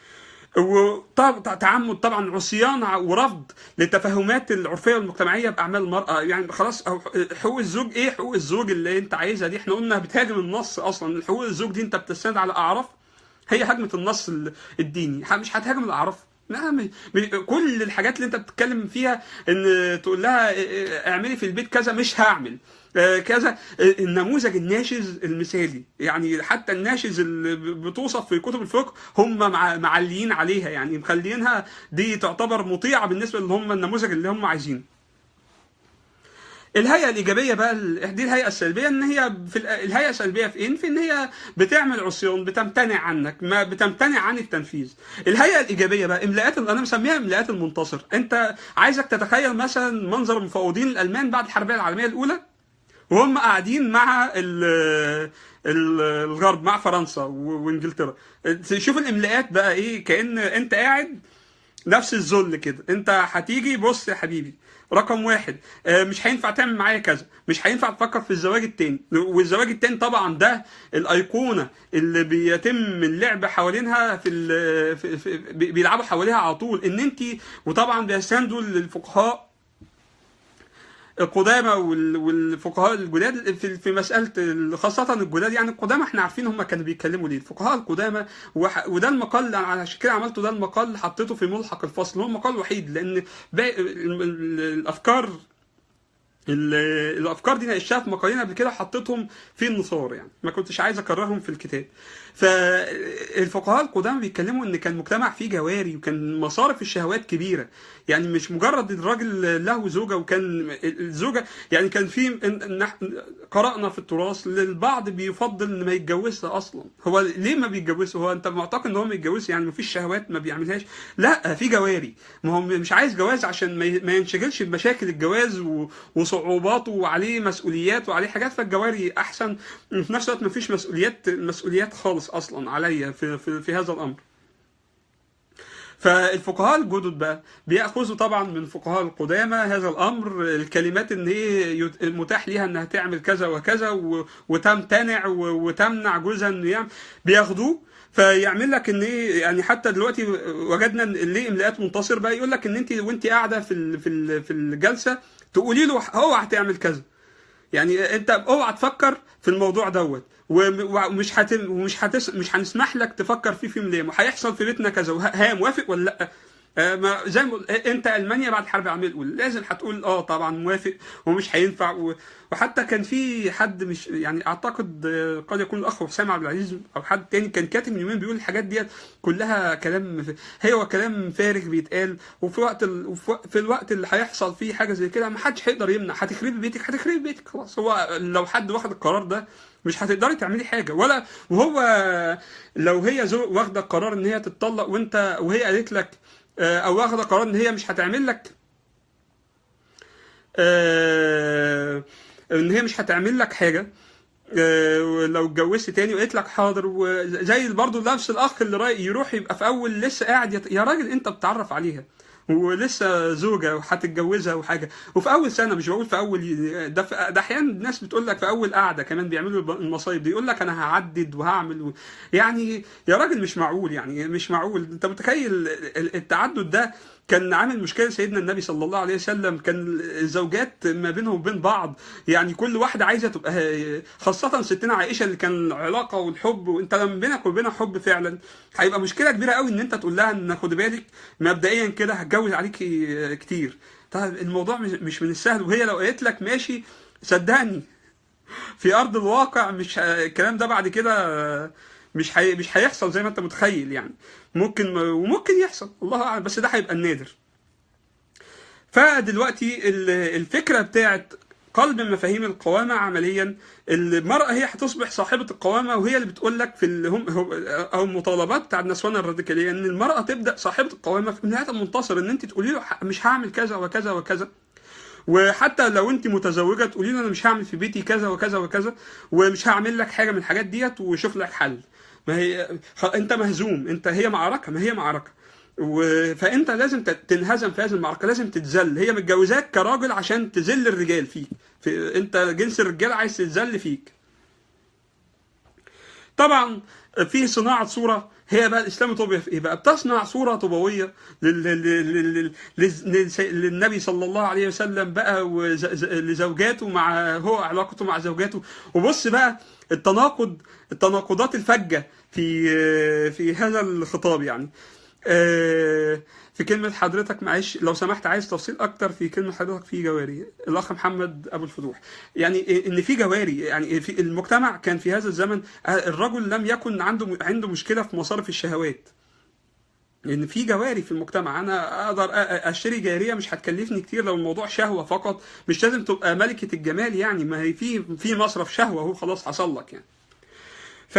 وطبعا تعمد طبعا عصيان ورفض للتفاهمات العرفيه والمجتمعيه باعمال المراه يعني خلاص أو حقوق الزوج ايه حقوق الزوج اللي انت عايزها دي احنا قلنا بتهاجم النص اصلا حقوق الزوج دي انت بتستند على اعراف هي هجمه النص ال- الديني ح- مش هتهاجم الاعراف لا م- م- كل الحاجات اللي انت بتتكلم فيها ان تقول لها اه، اه، اعملي في البيت كذا مش هعمل اه، كذا اه، النموذج الناشز المثالي يعني حتى الناشز اللي ب- بتوصف في كتب الفقه هم مع معليين عليها يعني مخلينها دي تعتبر مطيعه بالنسبه اللي هم النموذج اللي هم عايزينه الهيئه الايجابيه بقى ال- دي الهيئه السلبيه ان هي في ال- الهيئه السلبيه في ايه؟ في ان هي بتعمل عصيان بتمتنع عنك ما بتمتنع عن التنفيذ. الهيئه الايجابيه بقى املاءات انا مسميها املاءات المنتصر، انت عايزك تتخيل مثلا منظر المفوضين الالمان بعد الحربيه العالميه الاولى وهم قاعدين مع ال ال- الغرب مع فرنسا و- وانجلترا شوف الاملاءات بقى ايه كان انت قاعد نفس الذل كده انت هتيجي بص يا حبيبي رقم واحد آه، مش هينفع تعمل معايا كذا مش هينفع تفكر في الزواج التاني والزواج التاني طبعا ده الايقونه اللي بيتم اللعب حوالينها في, ال- في, في بي- بيلعبوا حواليها على طول ان انت وطبعا بيستندوا للفقهاء القدامى وال- والفقهاء الجداد في في مساله ال- خاصه الجداد يعني القدامى احنا عارفين هم كانوا بيتكلموا ليه الفقهاء القدامى وح- وده المقال انا عشان كده عملته ده المقال اللي حطيته في ملحق الفصل هو المقال الوحيد لان باقي ال- ال- الافكار ال- الافكار دي ناقشتها في مقالين قبل كده حطيتهم في النصار يعني ما كنتش عايز اكررهم في الكتاب فالفقهاء القدامى بيتكلموا ان كان مجتمع فيه جواري وكان مصارف الشهوات كبيره يعني مش مجرد الراجل له زوجه وكان الزوجه يعني كان في إن- إن- قرانا في التراث للبعض بيفضل ان ما يتجوزش اصلا هو ليه ما بيتجوزش هو انت معتقد ان هو ما يتجوزش يعني ما فيش شهوات ما بيعملهاش لا في جواري ما هو مش عايز جواز عشان ما ي- ما ينشغلش بمشاكل الجواز و- وصعوباته وعليه مسؤوليات وعليه حاجات فالجواري احسن في نفس الوقت ما فيش مسؤوليات مسؤوليات خالص اصلا عليا في, في, في هذا الامر فالفقهاء الجدد بقى بياخذوا طبعا من الفقهاء القدامى هذا الامر الكلمات ان هي يت- متاح ليها انها تعمل كذا وكذا و- وتمتنع و- وتمنع جوزها انه يعمل بياخدوه فيعمل لك ان ايه يعني حتى دلوقتي وجدنا ان ليه املاءات منتصر بقى يقول لك ان انت وانت قاعده في ال- في ال- في الجلسه تقولي له هو هتعمل كذا يعني انت اوعى تفكر في الموضوع دوت وم- ومش هت... ومش هتس... مش هنسمح لك تفكر فيه في يوم ليه هيحصل في بيتنا كذا وه- ها موافق ولا لا آه، ما زي ما بقول- آه، انت المانيا بعد الحرب العالميه الاولى لازم هتقول اه طبعا موافق ومش هينفع و- وحتى كان في حد مش يعني اعتقد آه، قد يكون الاخ حسام عبد العزيز او حد تاني كان كاتب من يومين بيقول الحاجات ديت كلها كلام ف- هو كلام فارغ بيتقال وفي وقت ال... وفي وق- في الوقت اللي هيحصل فيه حاجه زي كده ما حدش هيقدر يمنع هتخربي بيتك هتخربي بيتك خلاص هو لو حد واخد القرار ده مش هتقدري تعملي حاجه ولا وهو لو هي زو واخده قرار ان هي تتطلق وانت وهي قالت لك آه، او واخده قرار ان هي مش هتعمل لك آه، ان هي مش هتعمل لك حاجه آه، ولو اتجوزت تاني وقلت لك حاضر وزي برضه نفس الاخ اللي رايح يروح يبقى في اول لسه قاعد يت... يا راجل انت بتعرف عليها ولسه زوجه وهتتجوزها وحاجه وفي اول سنه مش بقول في اول ده في... ده احيانا الناس بتقول لك في اول قعده كمان بيعملوا الب- المصايب دي يقول لك انا هعدد وهعمل و... يعني يا راجل مش معقول يعني مش معقول انت متخيل ال- التعدد ده كان عامل مشكله سيدنا النبي صلى الله عليه وسلم كان الزوجات ما بينهم وبين بعض يعني كل واحده عايزه تبقى خاصه ستنا عائشه اللي كان العلاقه والحب وانت لما بينك وبينها حب فعلا هيبقى مشكله كبيره قوي ان انت تقول لها ان خد بالك مبدئيا كده هتجوز عليكي كتير طيب الموضوع مش مش من السهل وهي لو قالت لك ماشي صدقني في ارض الواقع مش ه- الكلام ده بعد كده مش هي مش هيحصل زي ما انت متخيل يعني ممكن وممكن يحصل الله اعلم بس ده هيبقى النادر فدلوقتي ال- الفكره بتاعت قلب مفاهيم القوامة عمليا المرأة هي هتصبح صاحبة القوامة وهي اللي بتقول لك في ال- هم هم- أو المطالبات بتاع النسوان الراديكالية إن المرأة تبدأ صاحبة القوامة في نهاية المنتصر إن أنت تقولي له ح- مش هعمل كذا وكذا وكذا وحتى لو انت متزوجه تقولي له انا مش هعمل في بيتي كذا وكذا وكذا ومش هعمل لك حاجه من الحاجات ديت وشوف لك حل ما هي خ- انت مهزوم انت هي معركه ما هي معركه و... فانت لازم ت- تنهزم في هذه المعركه لازم تتذل هي متجوزاك كراجل عشان تذل الرجال فيك في... انت جنس الرجال عايز تتذل فيك طبعا في صناعه صوره هي بقى الاسلام طوبيا في ايه بقى بتصنع صوره طوبويه لل... لل... لل... لل... لل... للنبي صلى الله عليه وسلم بقى وز... ز- لزوجاته مع هو علاقته مع زوجاته وبص بقى التناقض التناقضات الفجه في في هذا الخطاب يعني آه، في كلمة حضرتك معلش لو سمحت عايز تفصيل أكتر في كلمة حضرتك في جواري الأخ محمد أبو الفتوح يعني إن في جواري يعني في المجتمع كان في هذا الزمن آه، الرجل لم يكن عنده عنده مشكلة في مصارف الشهوات لان في جواري في المجتمع انا اقدر أ- أ- اشتري جاريه مش هتكلفني كتير لو الموضوع شهوه فقط مش لازم تبقى ملكه الجمال يعني ما هي في في مصرف شهوه هو خلاص حصل لك يعني ف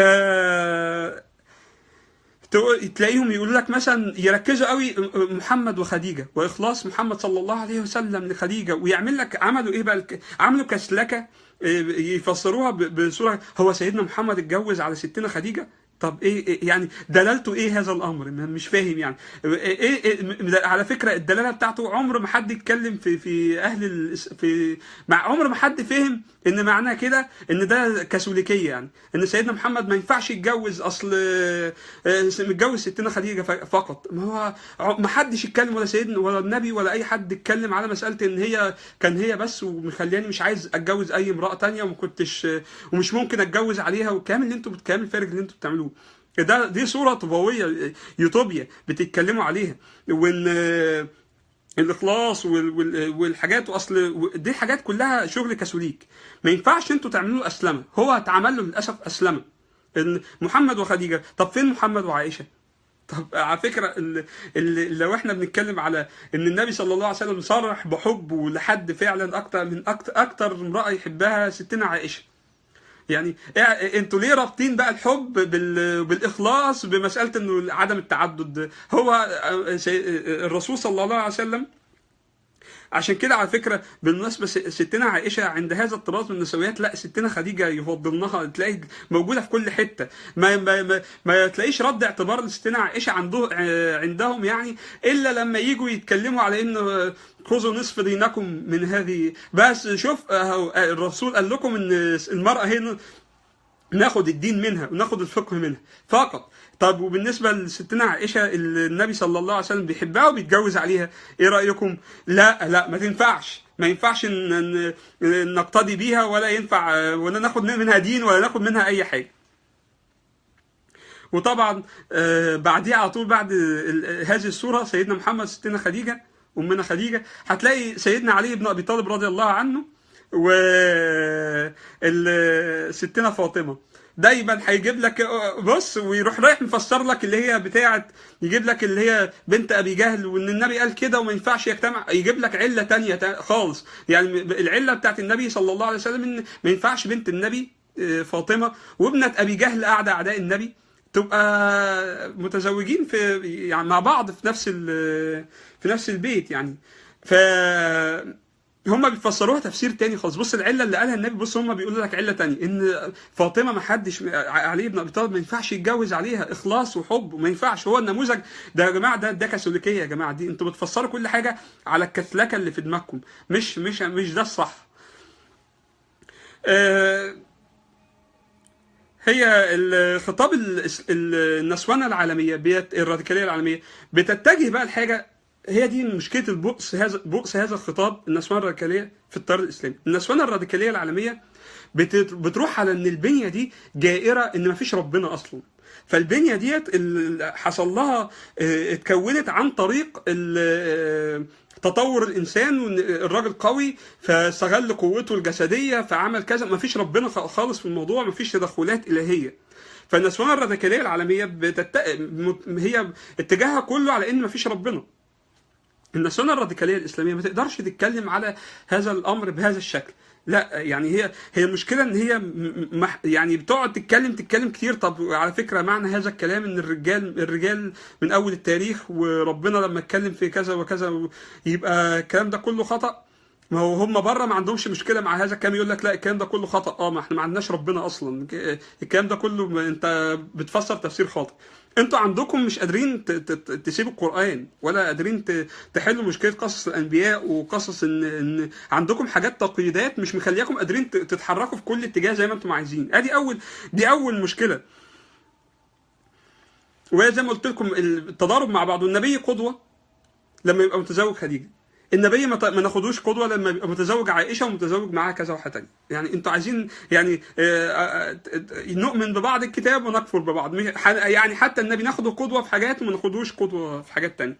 تقول- تلاقيهم يقولوا لك مثلا يركزوا قوي محمد وخديجه واخلاص محمد صلى الله عليه وسلم لخديجه ويعمل لك عملوا ايه بقى الك- عملوا كسلكه إيه، يفسروها ب- بصوره هو سيدنا محمد اتجوز على ستنا خديجه طب ايه إيه- يعني دلالته ايه هذا الامر ما- مش فاهم يعني ايه, إيه إيه على فكره الدلاله بتاعته عمر ما حد اتكلم في في اهل الإس- في مع عمر ما حد فهم ان معناه كده ان ده كاثوليكيه يعني ان سيدنا محمد ما ينفعش يتجوز اصل آه، آه، متجوز ستنا خديجه ف- فقط ما هو ع- ما حدش يتكلم ولا سيدنا ولا النبي ولا اي حد اتكلم على مساله ان هي كان هي بس ومخلياني مش عايز اتجوز اي امراه تانية وما كنتش آه، ومش ممكن اتجوز عليها والكلام اللي انتوا الكلام الفارغ اللي انتوا بتعملوه ده دي صوره طوبويه آه، يوتوبيا بتتكلموا عليها وان آه، الاخلاص وال- وال- والحاجات واصل و- دي حاجات كلها شغل كاثوليك ما ينفعش انتوا تعملوا له اسلمه هو اتعمل له للاسف اسلمه ان محمد وخديجه طب فين محمد وعائشه طب على فكره ال- ال- لو احنا بنتكلم على ان النبي صلى الله عليه وسلم صرح بحبه لحد فعلا اكتر من اكتر اكتر امراه يحبها ستنا عائشه يعني إيه- انتوا ليه رابطين بقى الحب بال... بالاخلاص بمساله انه عدم التعدد هو آه، سي- الرسول صلى الله عليه وسلم عشان كده على فكره بالمناسبه س- ستنا عائشه عند هذا الطراز من النسويات لا ستنا خديجه يفضلنها تلاقي موجوده في كل حته ما ما ما, ما تلاقيش رد اعتبار لستنا عائشه عنده ع- عندهم يعني الا لما يجوا يتكلموا على ان خذوا نصف دينكم من هذه بس شوف أهو الرسول قال لكم ان المراه هنا ناخد الدين منها وناخد الفقه منها فقط طب وبالنسبه لستنا عائشه اللي النبي صلى الله عليه وسلم بيحبها وبيتجوز عليها ايه رايكم لا لا ما تنفعش ما ينفعش ان إن نقتدي بيها ولا ينفع ولا ناخد منها دين ولا ناخد منها اي حاجه وطبعا آه، بعديها على طول بعد ال- هذه الصوره سيدنا محمد ستنا خديجه امنا خديجه هتلاقي سيدنا علي بن ابي طالب رضي الله عنه و ال- ستنا فاطمه دايما هيجيب لك بص ويروح رايح مفسر لك اللي هي بتاعه يجيب لك اللي هي بنت ابي جهل وان النبي قال كده وما ينفعش يجتمع يجيب لك عله تانية تا- خالص يعني العله بتاعت النبي صلى الله عليه وسلم ان ما ينفعش بنت النبي آه، فاطمه وابنه ابي جهل قاعده اعداء النبي تبقى متزوجين في يعني مع بعض في نفس ال- في نفس البيت يعني ف هم بيفسروها تفسير تاني خالص بص العله اللي قالها النبي بص هم بيقولوا لك عله تانية ان فاطمه ما حدش علي بن ابي طالب ما ينفعش يتجوز عليها اخلاص وحب وما ينفعش هو النموذج ده يا جماعه ده ده كاثوليكيه يا جماعه دي انتوا بتفسروا كل حاجه على الكسلكه اللي في دماغكم مش مش مش ده الصح آه، هي الخطاب ال- ال- النسوانه العالميه بيت الراديكاليه العالميه بتتجه بقى لحاجه هي دي مشكله البؤس هذا بؤس هذا الخطاب النسوانه الراديكاليه في التيار الاسلامي النسوانه الراديكاليه العالميه بت- بتروح على ان البنيه دي جائره ان مفيش ربنا اصلا فالبنيه ديت ال- حصل لها اه، اتكونت عن طريق ال- اه، تطور الانسان وان الراجل قوي فاستغل قوته الجسديه فعمل كذا مفيش ربنا خ- خالص في الموضوع مفيش تدخلات الهيه فالنسوان الراديكاليه العالميه بتت... م- هي اتجاهها كله على ان مفيش ربنا النسوان الراديكاليه الاسلاميه ما تقدرش تتكلم على هذا الامر بهذا الشكل لا يعني هي هي المشكله ان هي م- مح يعني بتقعد تتكلم تتكلم كتير طب على فكره معنى هذا الكلام ان الرجال الرجال من اول التاريخ وربنا لما اتكلم في كذا وكذا يبقى الكلام ده كله خطا ما هو هم بره ما عندهمش مشكله مع هذا الكلام يقول لك لا الكلام ده كله خطا اه ما احنا ما عندناش ربنا اصلا الكلام ده كله ما انت بتفسر تفسير خاطئ انتوا عندكم مش قادرين ت- ت- ت- تسيبوا القران ولا قادرين ت- تحلوا مشكله قصص الانبياء وقصص ان ان عندكم حاجات تقييدات مش مخلياكم قادرين ت- تتحركوا في كل اتجاه زي ما انتم عايزين ادي اول دي اول مشكله وهي زي ما قلت لكم التضارب مع بعض والنبي قدوه لما يبقى متزوج خديجه النبي ما ت- ما ناخدوش قدوه لما يبقى متزوج عائشه ومتزوج معاها كذا واحده تانية يعني انتوا عايزين يعني آه، آه، آه، نؤمن ببعض الكتاب ونكفر ببعض مش- ح- يعني حتى النبي ناخده قدوه في حاجات وما ناخدوش قدوه في حاجات تانية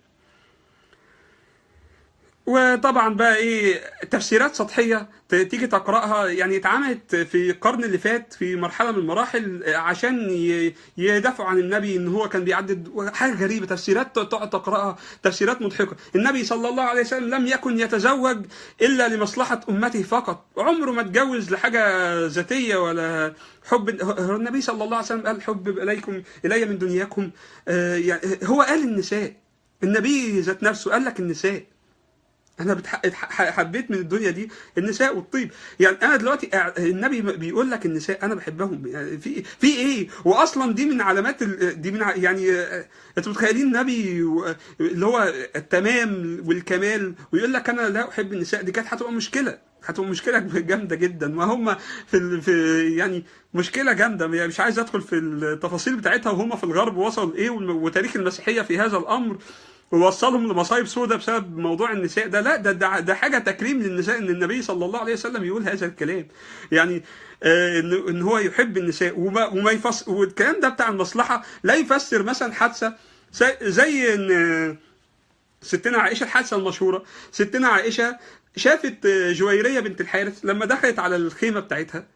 وطبعا بقى ايه تفسيرات سطحيه ت- تيجي تقراها يعني اتعملت في القرن اللي فات في مرحله من المراحل عشان ي- يدافعوا عن النبي ان هو كان بيعدد حاجه غريبه تفسيرات تقعد تقراها تفسيرات مضحكه النبي صلى الله عليه وسلم لم يكن يتزوج الا لمصلحه امته فقط عمره ما اتجوز لحاجه ذاتيه ولا حب هو النبي صلى الله عليه وسلم قال حبب اليكم الي من دنياكم آه، يعني هو قال النساء النبي ذات نفسه قال لك النساء انا بتح... اتح- حبيت من الدنيا دي النساء والطيب يعني انا دلوقتي قاعد- النبي بيقول لك النساء انا بحبهم يعني في في ايه واصلا دي من علامات ال... دي من ع- يعني آه، انتوا متخيلين النبي و- اللي هو التمام والكمال ويقول لك انا لا احب النساء دي كانت هتبقى مشكله هتبقى مشكله جامده جدا وهم في ال... في يعني مشكله جامده يعني مش عايز ادخل في التفاصيل بتاعتها وهم في الغرب وصلوا لايه والم- وتاريخ المسيحيه في هذا الامر ووصلهم لمصايب سوداء بسبب موضوع النساء ده لا ده ده, ده حاجه تكريم للنساء ان النبي صلى الله عليه وسلم يقول هذا الكلام يعني آه ان إن هو يحب النساء وما, وما يفسر والكلام ده بتاع المصلحه لا يفسر مثلا حادثه زي- زي ان آه، ستنا عائشه الحادثه المشهوره ستنا عائشه شافت آه، جويريه بنت الحارث لما دخلت على الخيمه بتاعتها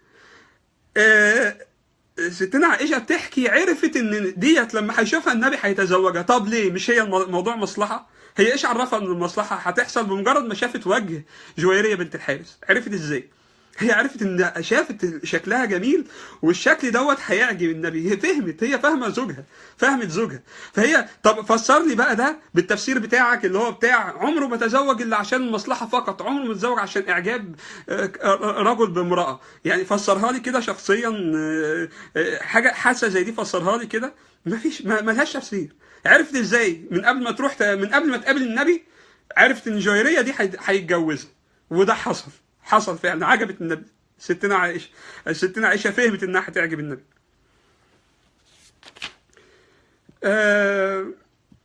آه، ستنا عائشه بتحكي عرفت ان ديت لما هيشوفها النبي هيتزوجها طب ليه مش هي الم- الموضوع مصلحه هي ايش عرفها ان المصلحه هتحصل بمجرد ما شافت وجه جويريه بنت الحارث عرفت ازاي هي عرفت ان شافت شكلها جميل والشكل دوت هيعجب النبي هي فهمت هي فاهمه زوجها فهمت زوجها فهي طب فسر لي بقى ده بالتفسير بتاعك اللي هو بتاع عمره ما تزوج الا عشان المصلحه فقط عمره ما تزوج عشان اعجاب آه، آه، رجل بامراه يعني فسرها لي كده شخصيا آه، آه، حاجه حاسه زي دي فسرها لي كده ما فيش ما ما لهاش تفسير عرفت ازاي من قبل ما تروح ت- من قبل ما تقابل النبي عرفت ان الجويريه دي هي- هيتجوزها وده حصل حصل فعلا عجبت النبي ستنا عائشه ستنا عائشه فهمت انها هتعجب النبي آه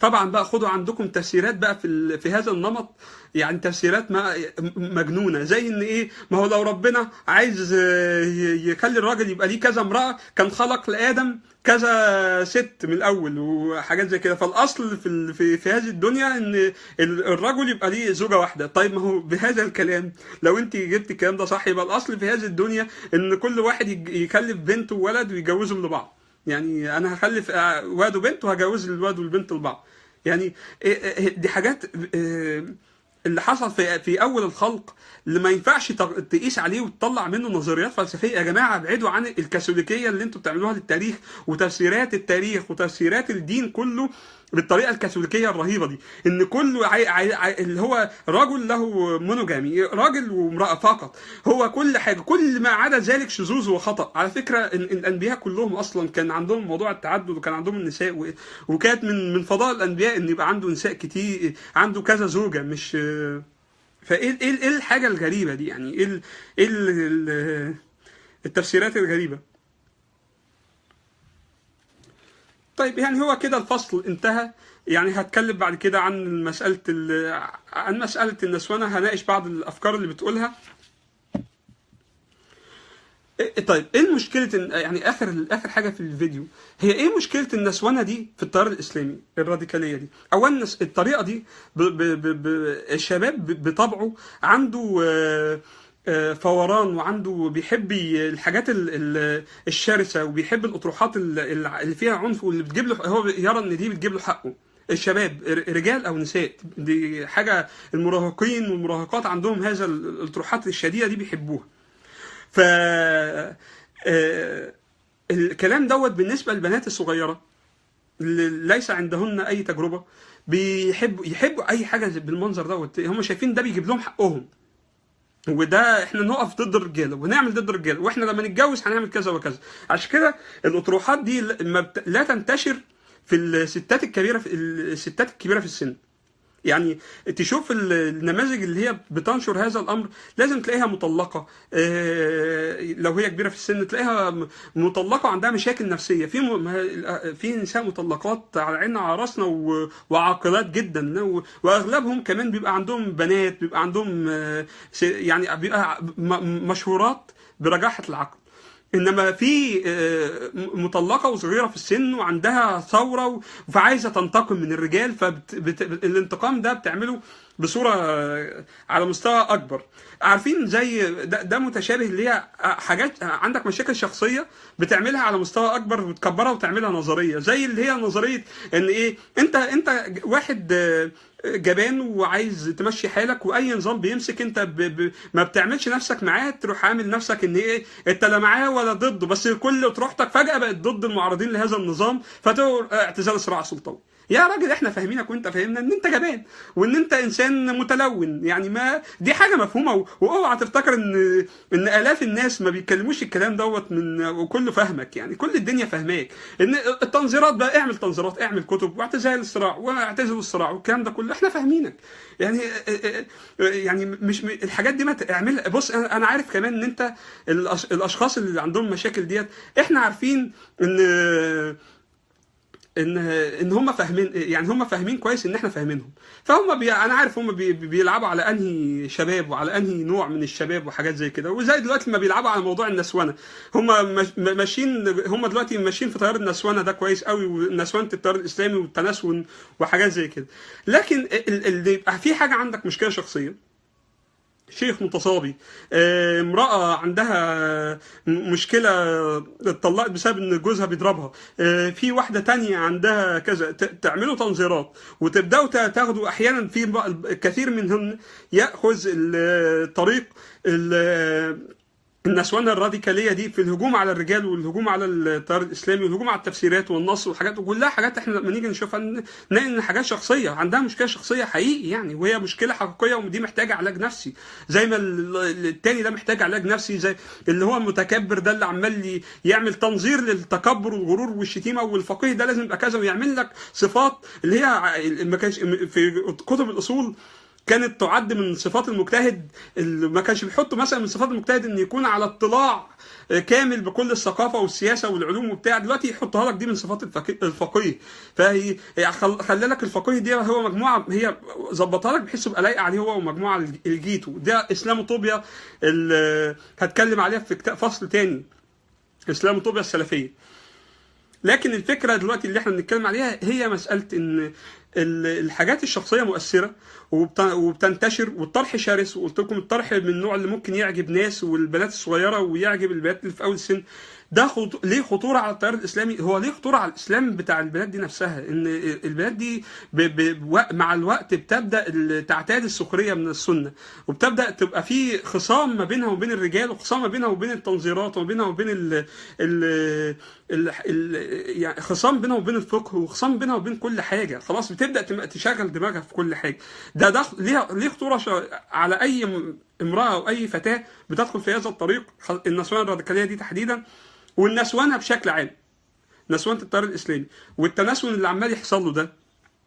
طبعا بقى خدوا عندكم تفسيرات بقى في ال- في هذا النمط يعني تفسيرات ما مجنونه زي ان ايه ما هو لو ربنا عايز آه، ي- يخلي الراجل يبقى ليه كذا امراه كان خلق لادم كذا ست من الاول وحاجات زي كده فالاصل في ال- في, في هذه الدنيا ان ال- الرجل يبقى ليه زوجه واحده طيب ما هو بهذا الكلام لو انت جبت الكلام ده صح يبقى الاصل في هذه الدنيا ان كل واحد يج- يكلف بنت وولد ويجوزهم لبعض يعني انا هخلف آه، واد وبنت وهجوز الواد والبنت لبعض يعني إيه- إيه- دي حاجات آه، اللي حصل في في اول الخلق اللي ما ينفعش تق- تقيس عليه وتطلع منه نظريات فلسفيه يا جماعه ابعدوا عن الكاثوليكيه اللي انتوا بتعملوها للتاريخ وتفسيرات التاريخ وتفسيرات الدين كله بالطريقه الكاثوليكيه الرهيبه دي ان كله عي... عي... عي... اللي هو رجل له مونوجامي راجل وامراه فقط هو كل حاجه كل ما عدا ذلك شذوذ وخطا على فكره إن... إن الانبياء كلهم اصلا كان عندهم موضوع التعدد وكان عندهم النساء و... وكانت من من فضائل الانبياء ان يبقى عنده نساء كتير عنده كذا زوجه مش فايه ايه ايه الحاجه الغريبه دي يعني ايه ال... ايه ال... ال... التفسيرات الغريبه طيب يعني هو كده الفصل انتهى يعني هتكلم بعد كده عن مسألة ال- عن مسألة النسوانة هناقش بعض الأفكار اللي بتقولها إيه- طيب ايه المشكلة إن- يعني اخر اخر حاجة في الفيديو هي ايه مشكلة النسوانة دي في التيار الاسلامي الراديكالية دي اولا النس- الطريقة دي ب ب ب ب الشباب ب- بطبعه عنده آه، آه، فوران وعنده بيحب ي- الحاجات ال- ال- الشرسة وبيحب الاطروحات ال- ال- اللي فيها عنف واللي بتجيب له هو يرى ان دي بتجيب له حقه الشباب ر- رجال او نساء دي حاجة المراهقين والمراهقات عندهم هذا ال- الاطروحات الشديدة دي بيحبوها ف آه، الكلام دوت بالنسبه للبنات الصغيره اللي ليس عندهن اي تجربه بيحبوا يحبوا اي حاجه زي- بالمنظر دوت هم شايفين ده بيجيب لهم حقهم وده احنا نقف ضد الرجاله ونعمل ضد الرجاله واحنا لما نتجوز هنعمل كذا وكذا عشان كده الاطروحات دي ل- ما بت- لا تنتشر في الستات الكبيره في الستات الكبيره في السن يعني تشوف ال- النماذج اللي هي بتنشر هذا الامر لازم تلاقيها مطلقه آه، لو هي كبيره في السن تلاقيها م- مطلقه وعندها مشاكل نفسيه في م- ما- في نساء مطلقات على عيننا وعلى راسنا و- وعاقلات جدا و- واغلبهم كمان بيبقى عندهم بنات بيبقى عندهم آه، س- يعني بيبقى م- مشهورات برجاحه العقل انما في آه، م- مطلقه وصغيره في السن وعندها ثوره و- فعايزه تنتقم من الرجال فالانتقام ده بتعمله بصوره آه، على مستوى اكبر عارفين زي ده, ده متشابه اللي هي حاجات عندك مشاكل شخصيه بتعملها على مستوى اكبر وتكبرها وتعملها نظريه زي اللي هي نظريه ان ايه انت انت واحد آه، جبان وعايز تمشي حالك واي نظام بيمسك انت ب... ب... ما بتعملش نفسك معاه تروح عامل نفسك ان ايه انت لا معاه ولا ضده بس كل اطروحتك فجاه بقت ضد المعارضين لهذا النظام فتقول اعتزال الصراع السلطوي يا راجل احنا فاهمينك وانت فاهمنا ان انت جبان وان انت انسان متلون يعني ما دي حاجه مفهومه و- واوعى تفتكر ان ان الاف الناس ما بيتكلموش الكلام دوت من وكله فاهمك يعني كل الدنيا فاهماك ان التنظيرات بقى اعمل تنظيرات اعمل كتب واعتزال الصراع واعتزل الصراع والكلام ده كله احنا فاهمينك يعني يعني مش الحاجات دي ما تعمل بص انا أنا عارف كمان ان انت الأش- الاشخاص اللي عندهم مشاكل ديت احنا عارفين ان ان ان هم فاهمين يعني هم فاهمين كويس ان احنا فاهمينهم فهم بي انا عارف هم بي بيلعبوا على انهي شباب وعلى انهي نوع من الشباب وحاجات زي كده وزي دلوقتي ما بيلعبوا على موضوع النسوانه هم مش- ماشيين هم دلوقتي ماشيين في تيار النسوانه ده كويس قوي ونسوانه التيار الاسلامي والتنسون وحاجات زي كده لكن ال- اللي يبقى في حاجه عندك مشكله شخصيه شيخ متصابي آه، امرأة عندها م- مشكلة اتطلقت بسبب ان جوزها بيضربها آه، في واحدة تانية عندها كذا ت- تعملوا تنظيرات وتبدأوا تا- تاخدوا احيانا في بق- كثير منهن يأخذ الطريق ال- النسوانة الراديكالية دي في الهجوم على الرجال والهجوم على التيار الإسلامي والهجوم على التفسيرات والنص والحاجات كلها حاجات احنا لما نيجي نشوفها ن- نلاقي ان حاجات شخصية عندها مشكلة شخصية حقيقي يعني وهي مشكلة حقيقية ودي محتاجة علاج نفسي زي ما ال- ال- التاني ده محتاج علاج نفسي زي اللي هو المتكبر ده اللي عمال ي- يعمل تنظير للتكبر والغرور والشتيمة والفقيه ده لازم يبقى كذا ويعمل لك صفات اللي هي ع- ما كانش في كتب الأصول كانت تعد من صفات المجتهد اللي ما كانش بيحطوا مثلا من صفات المجتهد ان يكون على اطلاع كامل بكل الثقافه والسياسه والعلوم وبتاع دلوقتي يحطها لك دي من صفات الفقيه الفقيه فهي يعني خل- خلى لك الفقيه دي هو مجموعه هي ظبطها لك بحيث يبقى لايق عليه هو ومجموعه الجيتو ده اسلاموطوبيا اللي هتكلم عليها في كتاب فصل تاني اسلاموطوبيا السلفيه لكن الفكره دلوقتي اللي احنا بنتكلم عليها هي مساله ان ال- الحاجات الشخصيه مؤثره وبت- وبتنتشر والطرح شرس وقلت لكم الطرح من النوع اللي ممكن يعجب ناس والبنات الصغيره ويعجب البنات اللي في اول السن ده خط... ليه خطوره على التيار الاسلامي هو ليه خطوره على الاسلام بتاع البلاد دي نفسها ان البلاد دي ب... ب... و- مع الوقت بتبدا ال- تعتاد السخريه من السنه وبتبدا تبقى في خصام ما بينها وبين الرجال وخصام ما بينها وبين التنظيرات وما بينها وبين ال... ال... ال... ال... يعني خصام بينها وبين الفقه وخصام بينها وبين كل حاجه خلاص بتبدا تم- تشغل دماغها في كل حاجه ده ده ليه ليه خطوره ش- على اي م- امراه او اي فتاه بتدخل في هذا الطريق خ- النسوان الراديكاليه دي تحديدا والنسوانه بشكل عام نسوانه التيار الاسلامي والتناسل اللي عمال يحصل له ده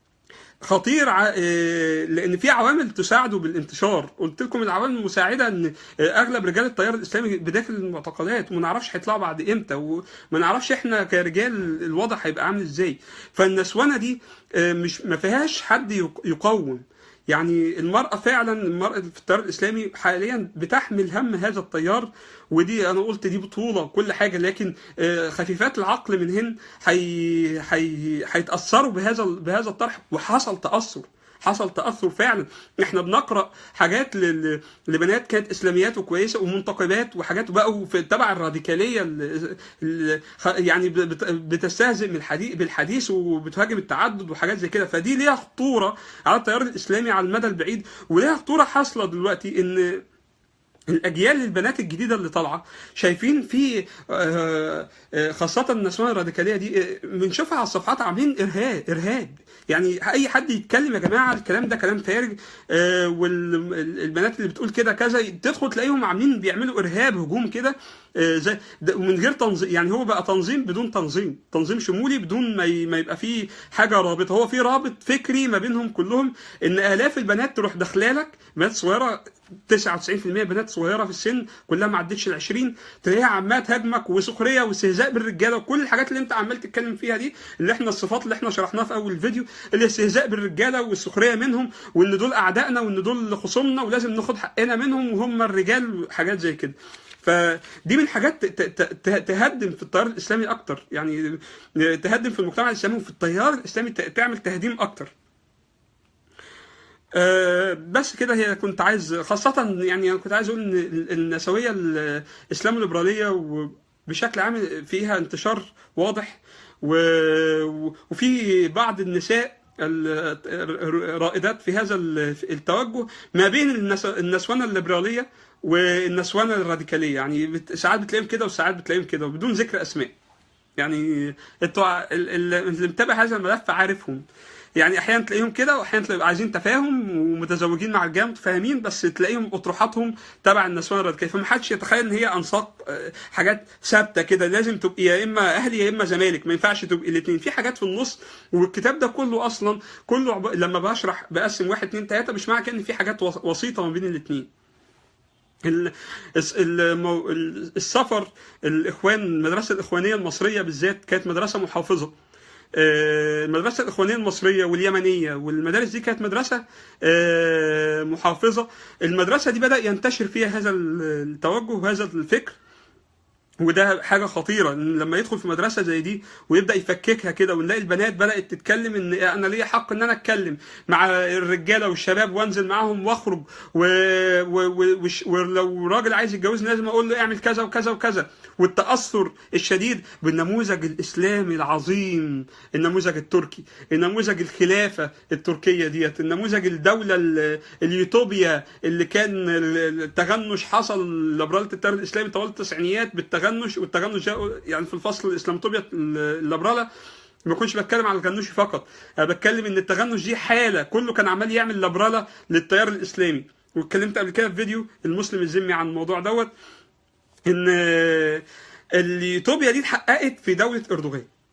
خطير ع... آه، لان في عوامل تساعده بالانتشار قلت لكم العوامل المساعده ان آه، اغلب رجال التيار الاسلامي بداخل المعتقلات وما نعرفش هيطلعوا بعد امتى وما نعرفش احنا كرجال الوضع هيبقى عامل ازاي فالنسوانه دي آه، مش ما فيهاش حد يق- يقوم يعني المرأة فعلا المرأة في التيار الإسلامي حاليا بتحمل هم هذا التيار ودي أنا قلت دي بطولة وكل حاجة لكن آه، خفيفات العقل منهن هي هي هيتأثروا بهذا بهذا الطرح وحصل تأثر حصل تاثر فعلا احنا بنقرا حاجات لل- لبنات كانت اسلاميات وكويسه ومنتقبات وحاجات بقوا في تبع الراديكاليه ال- ال- خ- يعني بت- بتستهزئ من الحديث بالحديث وبتهاجم التعدد وحاجات زي كده فدي ليها خطوره على التيار الاسلامي على المدى البعيد وليها خطوره حاصله دلوقتي ان الاجيال البنات الجديده اللي طالعه شايفين في آه، آه، خاصه النسوان الراديكاليه دي آه، بنشوفها على الصفحات عاملين ارهاب ارهاب يعني اي حد يتكلم يا جماعه الكلام ده كلام فارغ والبنات اللي بتقول كده كذا تدخل تلاقيهم عاملين بيعملوا ارهاب هجوم كده آه، زي ده من غير تنظيم يعني هو بقى تنظيم بدون تنظيم تنظيم شمولي بدون ما ي- ما يبقى فيه حاجه رابطه هو في رابط فكري ما بينهم كلهم ان الاف البنات تروح داخلالك بنات صغيره 99% بنات صغيره في السن كلها ما عدتش ال 20 تلاقيها عماله تهاجمك وسخريه واستهزاء بالرجاله وكل الحاجات اللي انت عمال تتكلم فيها دي اللي احنا الصفات اللي احنا شرحناها في اول الفيديو الاستهزاء بالرجاله والسخريه منهم وان دول اعدائنا وان دول خصومنا ولازم ناخد حقنا منهم وهم الرجال وحاجات زي كده فدي من حاجات ت- ت- ت- تهدم في التيار الاسلامي اكتر يعني تهدم في المجتمع الاسلامي وفي التيار الاسلامي ت- تعمل تهديم اكتر آه، بس كده هي كنت عايز خاصة يعني أنا كنت عايز أقول إن ال- النسوية الإسلام الليبرالية وبشكل عام فيها انتشار واضح و- وفي بعض النساء ال- الرائدات في هذا ال- التوجه ما بين النس- النسوانة الليبرالية والنسوانة الراديكالية يعني بت- ساعات بتلاقيهم كده وساعات بتلاقيهم كده وبدون ذكر أسماء يعني انتوا ال- ال- اللي متابع هذا الملف عارفهم يعني احيانا تلاقيهم كده واحيانا تلاقيهم عايزين تفاهم ومتزوجين مع رجاله متفاهمين بس تلاقيهم اطروحاتهم تبع النسوان الراديكاليه فما حدش يتخيل ان هي انساق آه، حاجات ثابته كده لازم تبقي يا اما اهلي يا اما زمالك ما ينفعش تبقي الاثنين في حاجات في النص والكتاب ده كله اصلا كله عب... لما بشرح بقسم واحد اثنين ثلاثه مش معنى كده ان في حاجات وس- وسيطه ما بين الاثنين ال- الس- المو- ال- السفر الاخوان المدرسه الاخوانيه المصريه بالذات كانت مدرسه محافظه آه، المدرسه الاخوانيه المصريه واليمنيه والمدارس دي كانت مدرسه آه، محافظه المدرسه دي بدا ينتشر فيها هذا التوجه وهذا الفكر وده حاجه خطيره إن لما يدخل في مدرسه زي دي ويبدا يفككها كده ونلاقي البنات بدات تتكلم ان انا ليا حق ان انا اتكلم مع الرجاله والشباب وانزل معاهم واخرج و... و... و... وش... ولو راجل عايز يتجوزني لازم اقول له اعمل كذا وكذا وكذا والتاثر الشديد بالنموذج الاسلامي العظيم النموذج التركي النموذج الخلافه التركيه ديت النموذج الدوله ال- اليوتوبيا اللي كان ال- التغنش حصل لبرالة التيار الاسلامي طوال التسعينيات بالتغنش والتغنش ده يعني في الفصل الاسلاموطوبيا الليبراله ما كنتش بتكلم على الغنوشي فقط انا بتكلم ان التغنش دي حاله كله كان عمال يعمل لبراله للتيار الاسلامي واتكلمت قبل كده في فيديو المسلم الذمي عن الموضوع دوت ان اليوتوبيا دي اتحققت في دوله اردوغان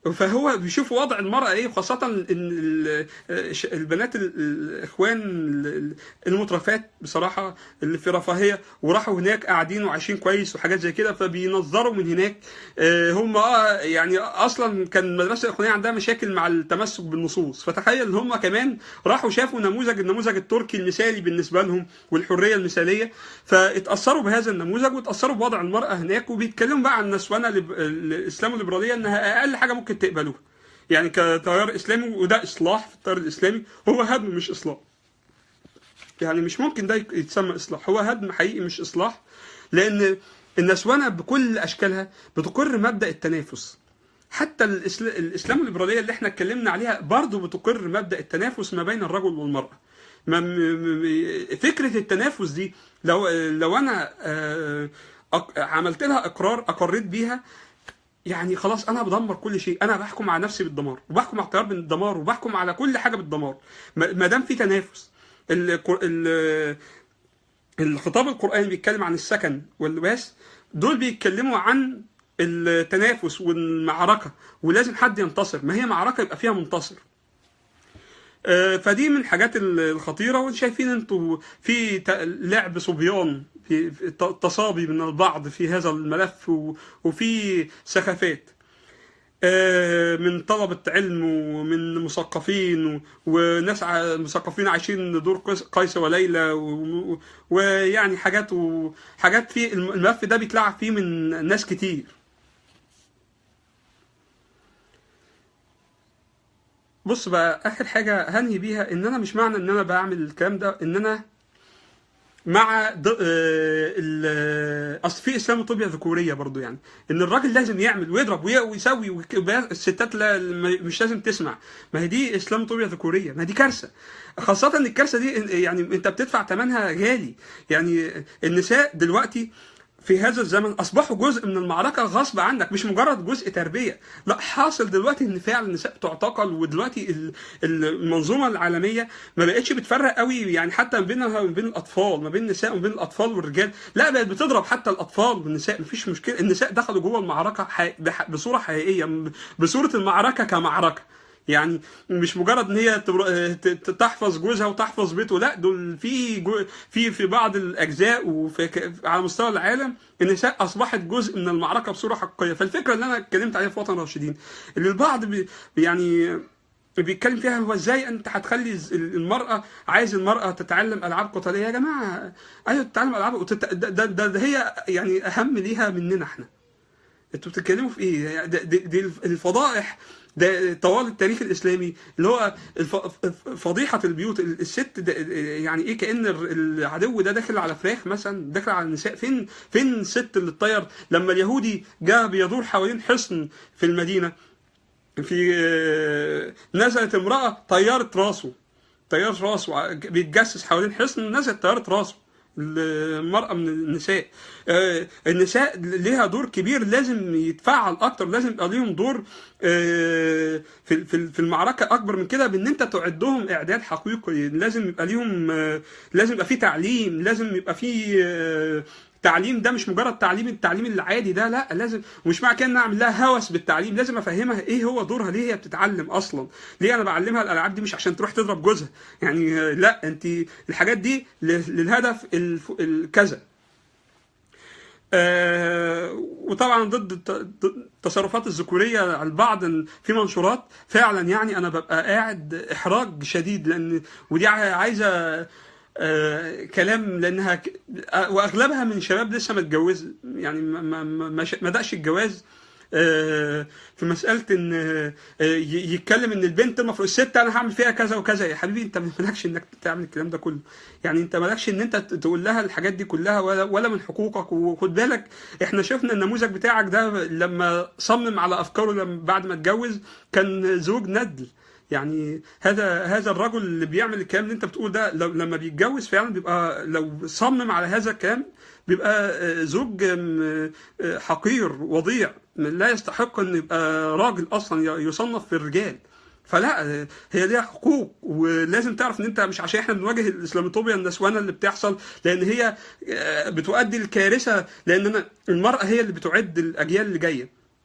فهو بيشوف وضع المرأة ايه خاصة ان ال- الش- البنات ال- الاخوان ال- المترفات بصراحة اللي في رفاهية وراحوا هناك قاعدين وعايشين كويس وحاجات زي كده فبينظروا من هناك آه، هم اه يعني اصلا كان المدرسة الاخوانية عندها مشاكل مع التمسك بالنصوص فتخيل ان هم كمان راحوا شافوا نموذج النموذج التركي المثالي بالنسبة لهم والحرية المثالية فاتأثروا بهذا النموذج واتأثروا بوضع المرأة هناك وبيتكلموا بقى عن النسوانة لب- الاسلام الليبرالية انها اقل حاجة ممكن تقبلوها يعني كتيار اسلامي وده اصلاح في التيار الاسلامي هو هدم مش اصلاح يعني مش ممكن ده يتسمى اصلاح هو هدم حقيقي مش اصلاح لان النسوانه بكل اشكالها بتقر مبدا التنافس حتى الإسل- الاسلام الليبراليه اللي احنا اتكلمنا عليها برضه بتقر مبدا التنافس ما بين الرجل والمراه ما- م- م- فكره التنافس دي لو لو انا آه، أق- عملت لها اقرار اقريت بيها يعني خلاص انا بدمر كل شيء انا بحكم على نفسي بالدمار وبحكم على التيار بالدمار وبحكم على كل حاجه بالدمار ما ما دام في تنافس القر- ال- الخطاب القرآني بيتكلم عن السكن واللباس دول بيتكلموا عن التنافس والمعركة ولازم حد ينتصر ما هي معركة يبقى فيها منتصر آه، فدي من الحاجات ال- الخطيرة وشايفين انتوا في ت- لعب صبيان في في ت- تصابي من البعض في هذا الملف و- وفي سخافات آه، من طلبة علم ومن مثقفين و- وناس ع- مثقفين عايشين دور قيس- قيس وليلى و- و- ويعني حاجات وحاجات في الم- الملف ده بيتلعب فيه من ناس كتير بص بقى اخر حاجه هنهي بيها ان انا مش معنى ان انا بعمل الكلام ده ان انا مع ض... آه، ال- اصل في اسلاموفوبيا ذكوريه برضو يعني ان الراجل لازم يعمل ويضرب وي- ويسوي وك- الستات لا ما- مش لازم تسمع ما هي دي اسلاموفوبيا ذكوريه ما دي كارثه خاصه ان الكارثه دي يعني انت بتدفع ثمنها غالي يعني النساء دلوقتي في هذا الزمن اصبحوا جزء من المعركه غصب عنك مش مجرد جزء تربيه لا حاصل دلوقتي ان فعلا النساء بتعتقل ودلوقتي ال- المنظومه العالميه ما بقتش بتفرق قوي يعني حتى ما بينها وما بين الاطفال ما بين النساء وما بين الاطفال والرجال لا بقت بتضرب حتى الاطفال والنساء مفيش مشكله النساء دخلوا جوه المعركه حي... بح- بصوره حقيقيه م- بصوره المعركه كمعركه يعني مش مجرد ان هي تبر- ت- ت- تحفظ جوزها وتحفظ بيته لا دول في جو في في بعض الاجزاء وفي ك- على مستوى العالم النساء اصبحت جزء من المعركه بصوره حقيقيه فالفكره اللي انا اتكلمت عليها في وطن الراشدين اللي البعض بي يعني بيتكلم فيها هو ازاي انت هتخلي الز- المراه عايز المراه تتعلم العاب قتاليه يا جماعه ايوه تتعلم العاب وتت... ده, ده, ده, ده هي يعني اهم ليها مننا احنا انتوا بتتكلموا في ايه؟ ده- دي, دي الفضائح ده طوال التاريخ الاسلامي اللي هو الف- فضيحه البيوت الست ده يعني ايه كان الر- العدو ده داخل على فراخ مثلا داخل على النساء فين فين الست اللي اتطير لما اليهودي جاء بيدور حوالين حصن في المدينه في نزلت امراه طيرت راسه طيرت راسه بيتجسس حوالين حصن نزلت طيرت راسه المرأة من النساء آه، النساء ليها دور كبير لازم يتفعل أكتر لازم يبقى ليهم دور آه، في في في المعركة أكبر من كده بإن أنت تعدهم إعداد حقيقي لازم يبقى ليهم آه، لازم يبقى في تعليم لازم يبقى في آه، تعليم ده مش مجرد تعليم التعليم العادي ده لا لازم ومش معنى كده ان اعمل لها هوس بالتعليم لازم افهمها ايه هو دورها ليه هي بتتعلم اصلا ليه انا بعلمها الالعاب دي مش عشان تروح تضرب جوزها يعني آه، لا انت الحاجات دي ل- للهدف الف- الكذا آه، وطبعا ضد الت- ضد التصرفات الذكوريه على البعض إن في منشورات فعلا يعني انا ببقى قاعد احراج شديد لان ودي عا- عايزه آه، كلام لانها ك- آه، واغلبها من شباب لسه ما اتجوز يعني ما ما ما ما ش- ما دقش الجواز آه، في مساله ان آه، ي- يتكلم ان البنت المفروض الست انا هعمل فيها كذا وكذا يا حبيبي انت مالكش انك تعمل الكلام ده كله يعني انت مالكش ان انت ت- تقول لها الحاجات دي كلها ولا ولا من حقوقك وخد بالك احنا شفنا النموذج بتاعك ده لما صمم على افكاره لما بعد ما اتجوز كان زوج ندل يعني هذا هذا الرجل اللي بيعمل الكلام اللي انت بتقول ده لو لما بيتجوز فعلا بيبقى لو صمم على هذا الكلام بيبقى آه، زوج آم، آه، حقير وضيع لا يستحق ان يبقى راجل اصلا ي- يصنف في الرجال فلا آه، هي ليها حقوق ولازم تعرف ان انت مش عشان احنا بنواجه الاسلاموفوبيا النسوانه اللي بتحصل لان هي آه، بتؤدي الكارثه لان أنا- المراه هي اللي بتعد الاجيال اللي جايه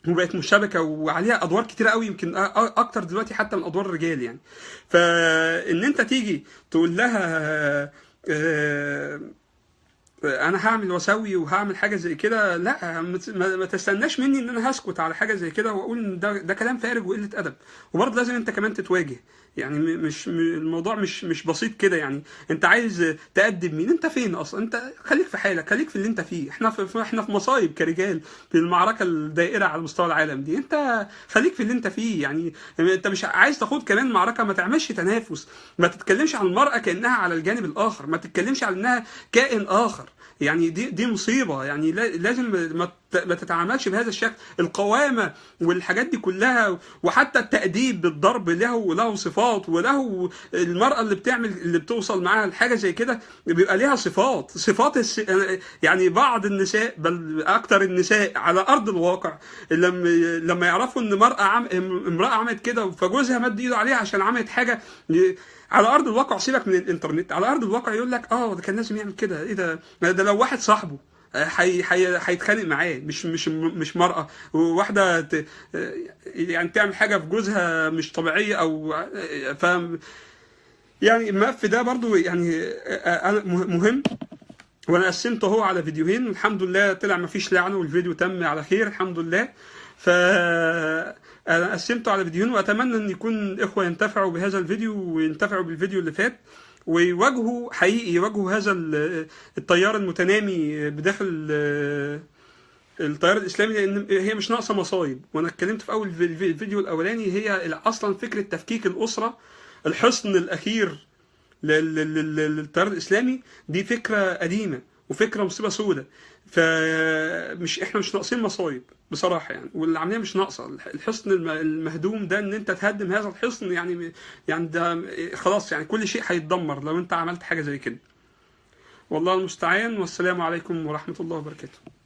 وبقت مشتبكه وعليها ادوار كتيره قوي يمكن أ- أ- اكتر دلوقتي حتى من ادوار الرجال يعني فان انت تيجي تقول لها آه، انا هعمل واسوي وهعمل حاجه زي كده لا ما ت- ما ما تستناش مني ان انا هسكت على حاجه زي كده واقول ان ده ده كلام فارغ وقله ادب وبرضه لازم انت كمان تتواجه يعني م- مش م- الموضوع مش مش بسيط كده يعني انت عايز تأدب مين انت فين اصلا انت خليك في حالك خليك في اللي انت فيه احنا في احنا في مصايب كرجال في المعركه الدائره على مستوى العالم دي انت خليك في اللي انت فيه يعني انت مش عايز تاخد كمان معركه ما تعملش تنافس ما تتكلمش عن المراه كانها على الجانب الاخر ما تتكلمش عن انها كائن اخر يعني دي دي مصيبه يعني لا- لازم ما ت- ما تتعاملش بهذا الشكل القوامه والحاجات دي كلها وحتى التأديب بالضرب له له صفات وله المرأة اللي بتعمل اللي بتوصل معاها لحاجة زي كده بيبقى ليها صفات صفات الس... يعني بعض النساء بل أكتر النساء على أرض الواقع لما لما يعرفوا إن مرأة عم... امرأة عملت كده فجوزها مد إيده عليها عشان عملت حاجة على ارض الواقع سيبك من الانترنت على ارض الواقع يقول لك اه ده كان لازم يعمل كده ايه ده ده لو واحد صاحبه هي- هي- هيتخانق معاه مش مش مش مرأة واحدة ت- يعني تعمل حاجة في جوزها مش طبيعية أو فاهم يعني الملف ده برضو يعني أنا مهم وانا قسمته هو على فيديوهين والحمد لله طلع ما فيش لعنه والفيديو تم على خير الحمد لله ف انا قسمته على فيديوهين واتمنى ان يكون الاخوه ينتفعوا بهذا الفيديو وينتفعوا بالفيديو اللي فات ويواجهوا حقيقي يواجهوا هذا ال- التيار المتنامي بداخل آه، التيار الاسلامي لان هي مش ناقصه مصايب وانا اتكلمت في اول في- في الفيديو الاولاني هي اصلا فكره تفكيك الاسره الحصن الاخير لل- لل- لل- للتيار الاسلامي دي فكره قديمه وفكره مصيبه سوداء فمش احنا مش ناقصين مصايب بصراحه يعني والعمليه مش ناقصه الحصن الم- المهدوم ده ان انت تهدم هذا الحصن يعني يعني ده خلاص يعني كل شيء هيتدمر لو انت عملت حاجه زي كده والله المستعان والسلام عليكم ورحمه الله وبركاته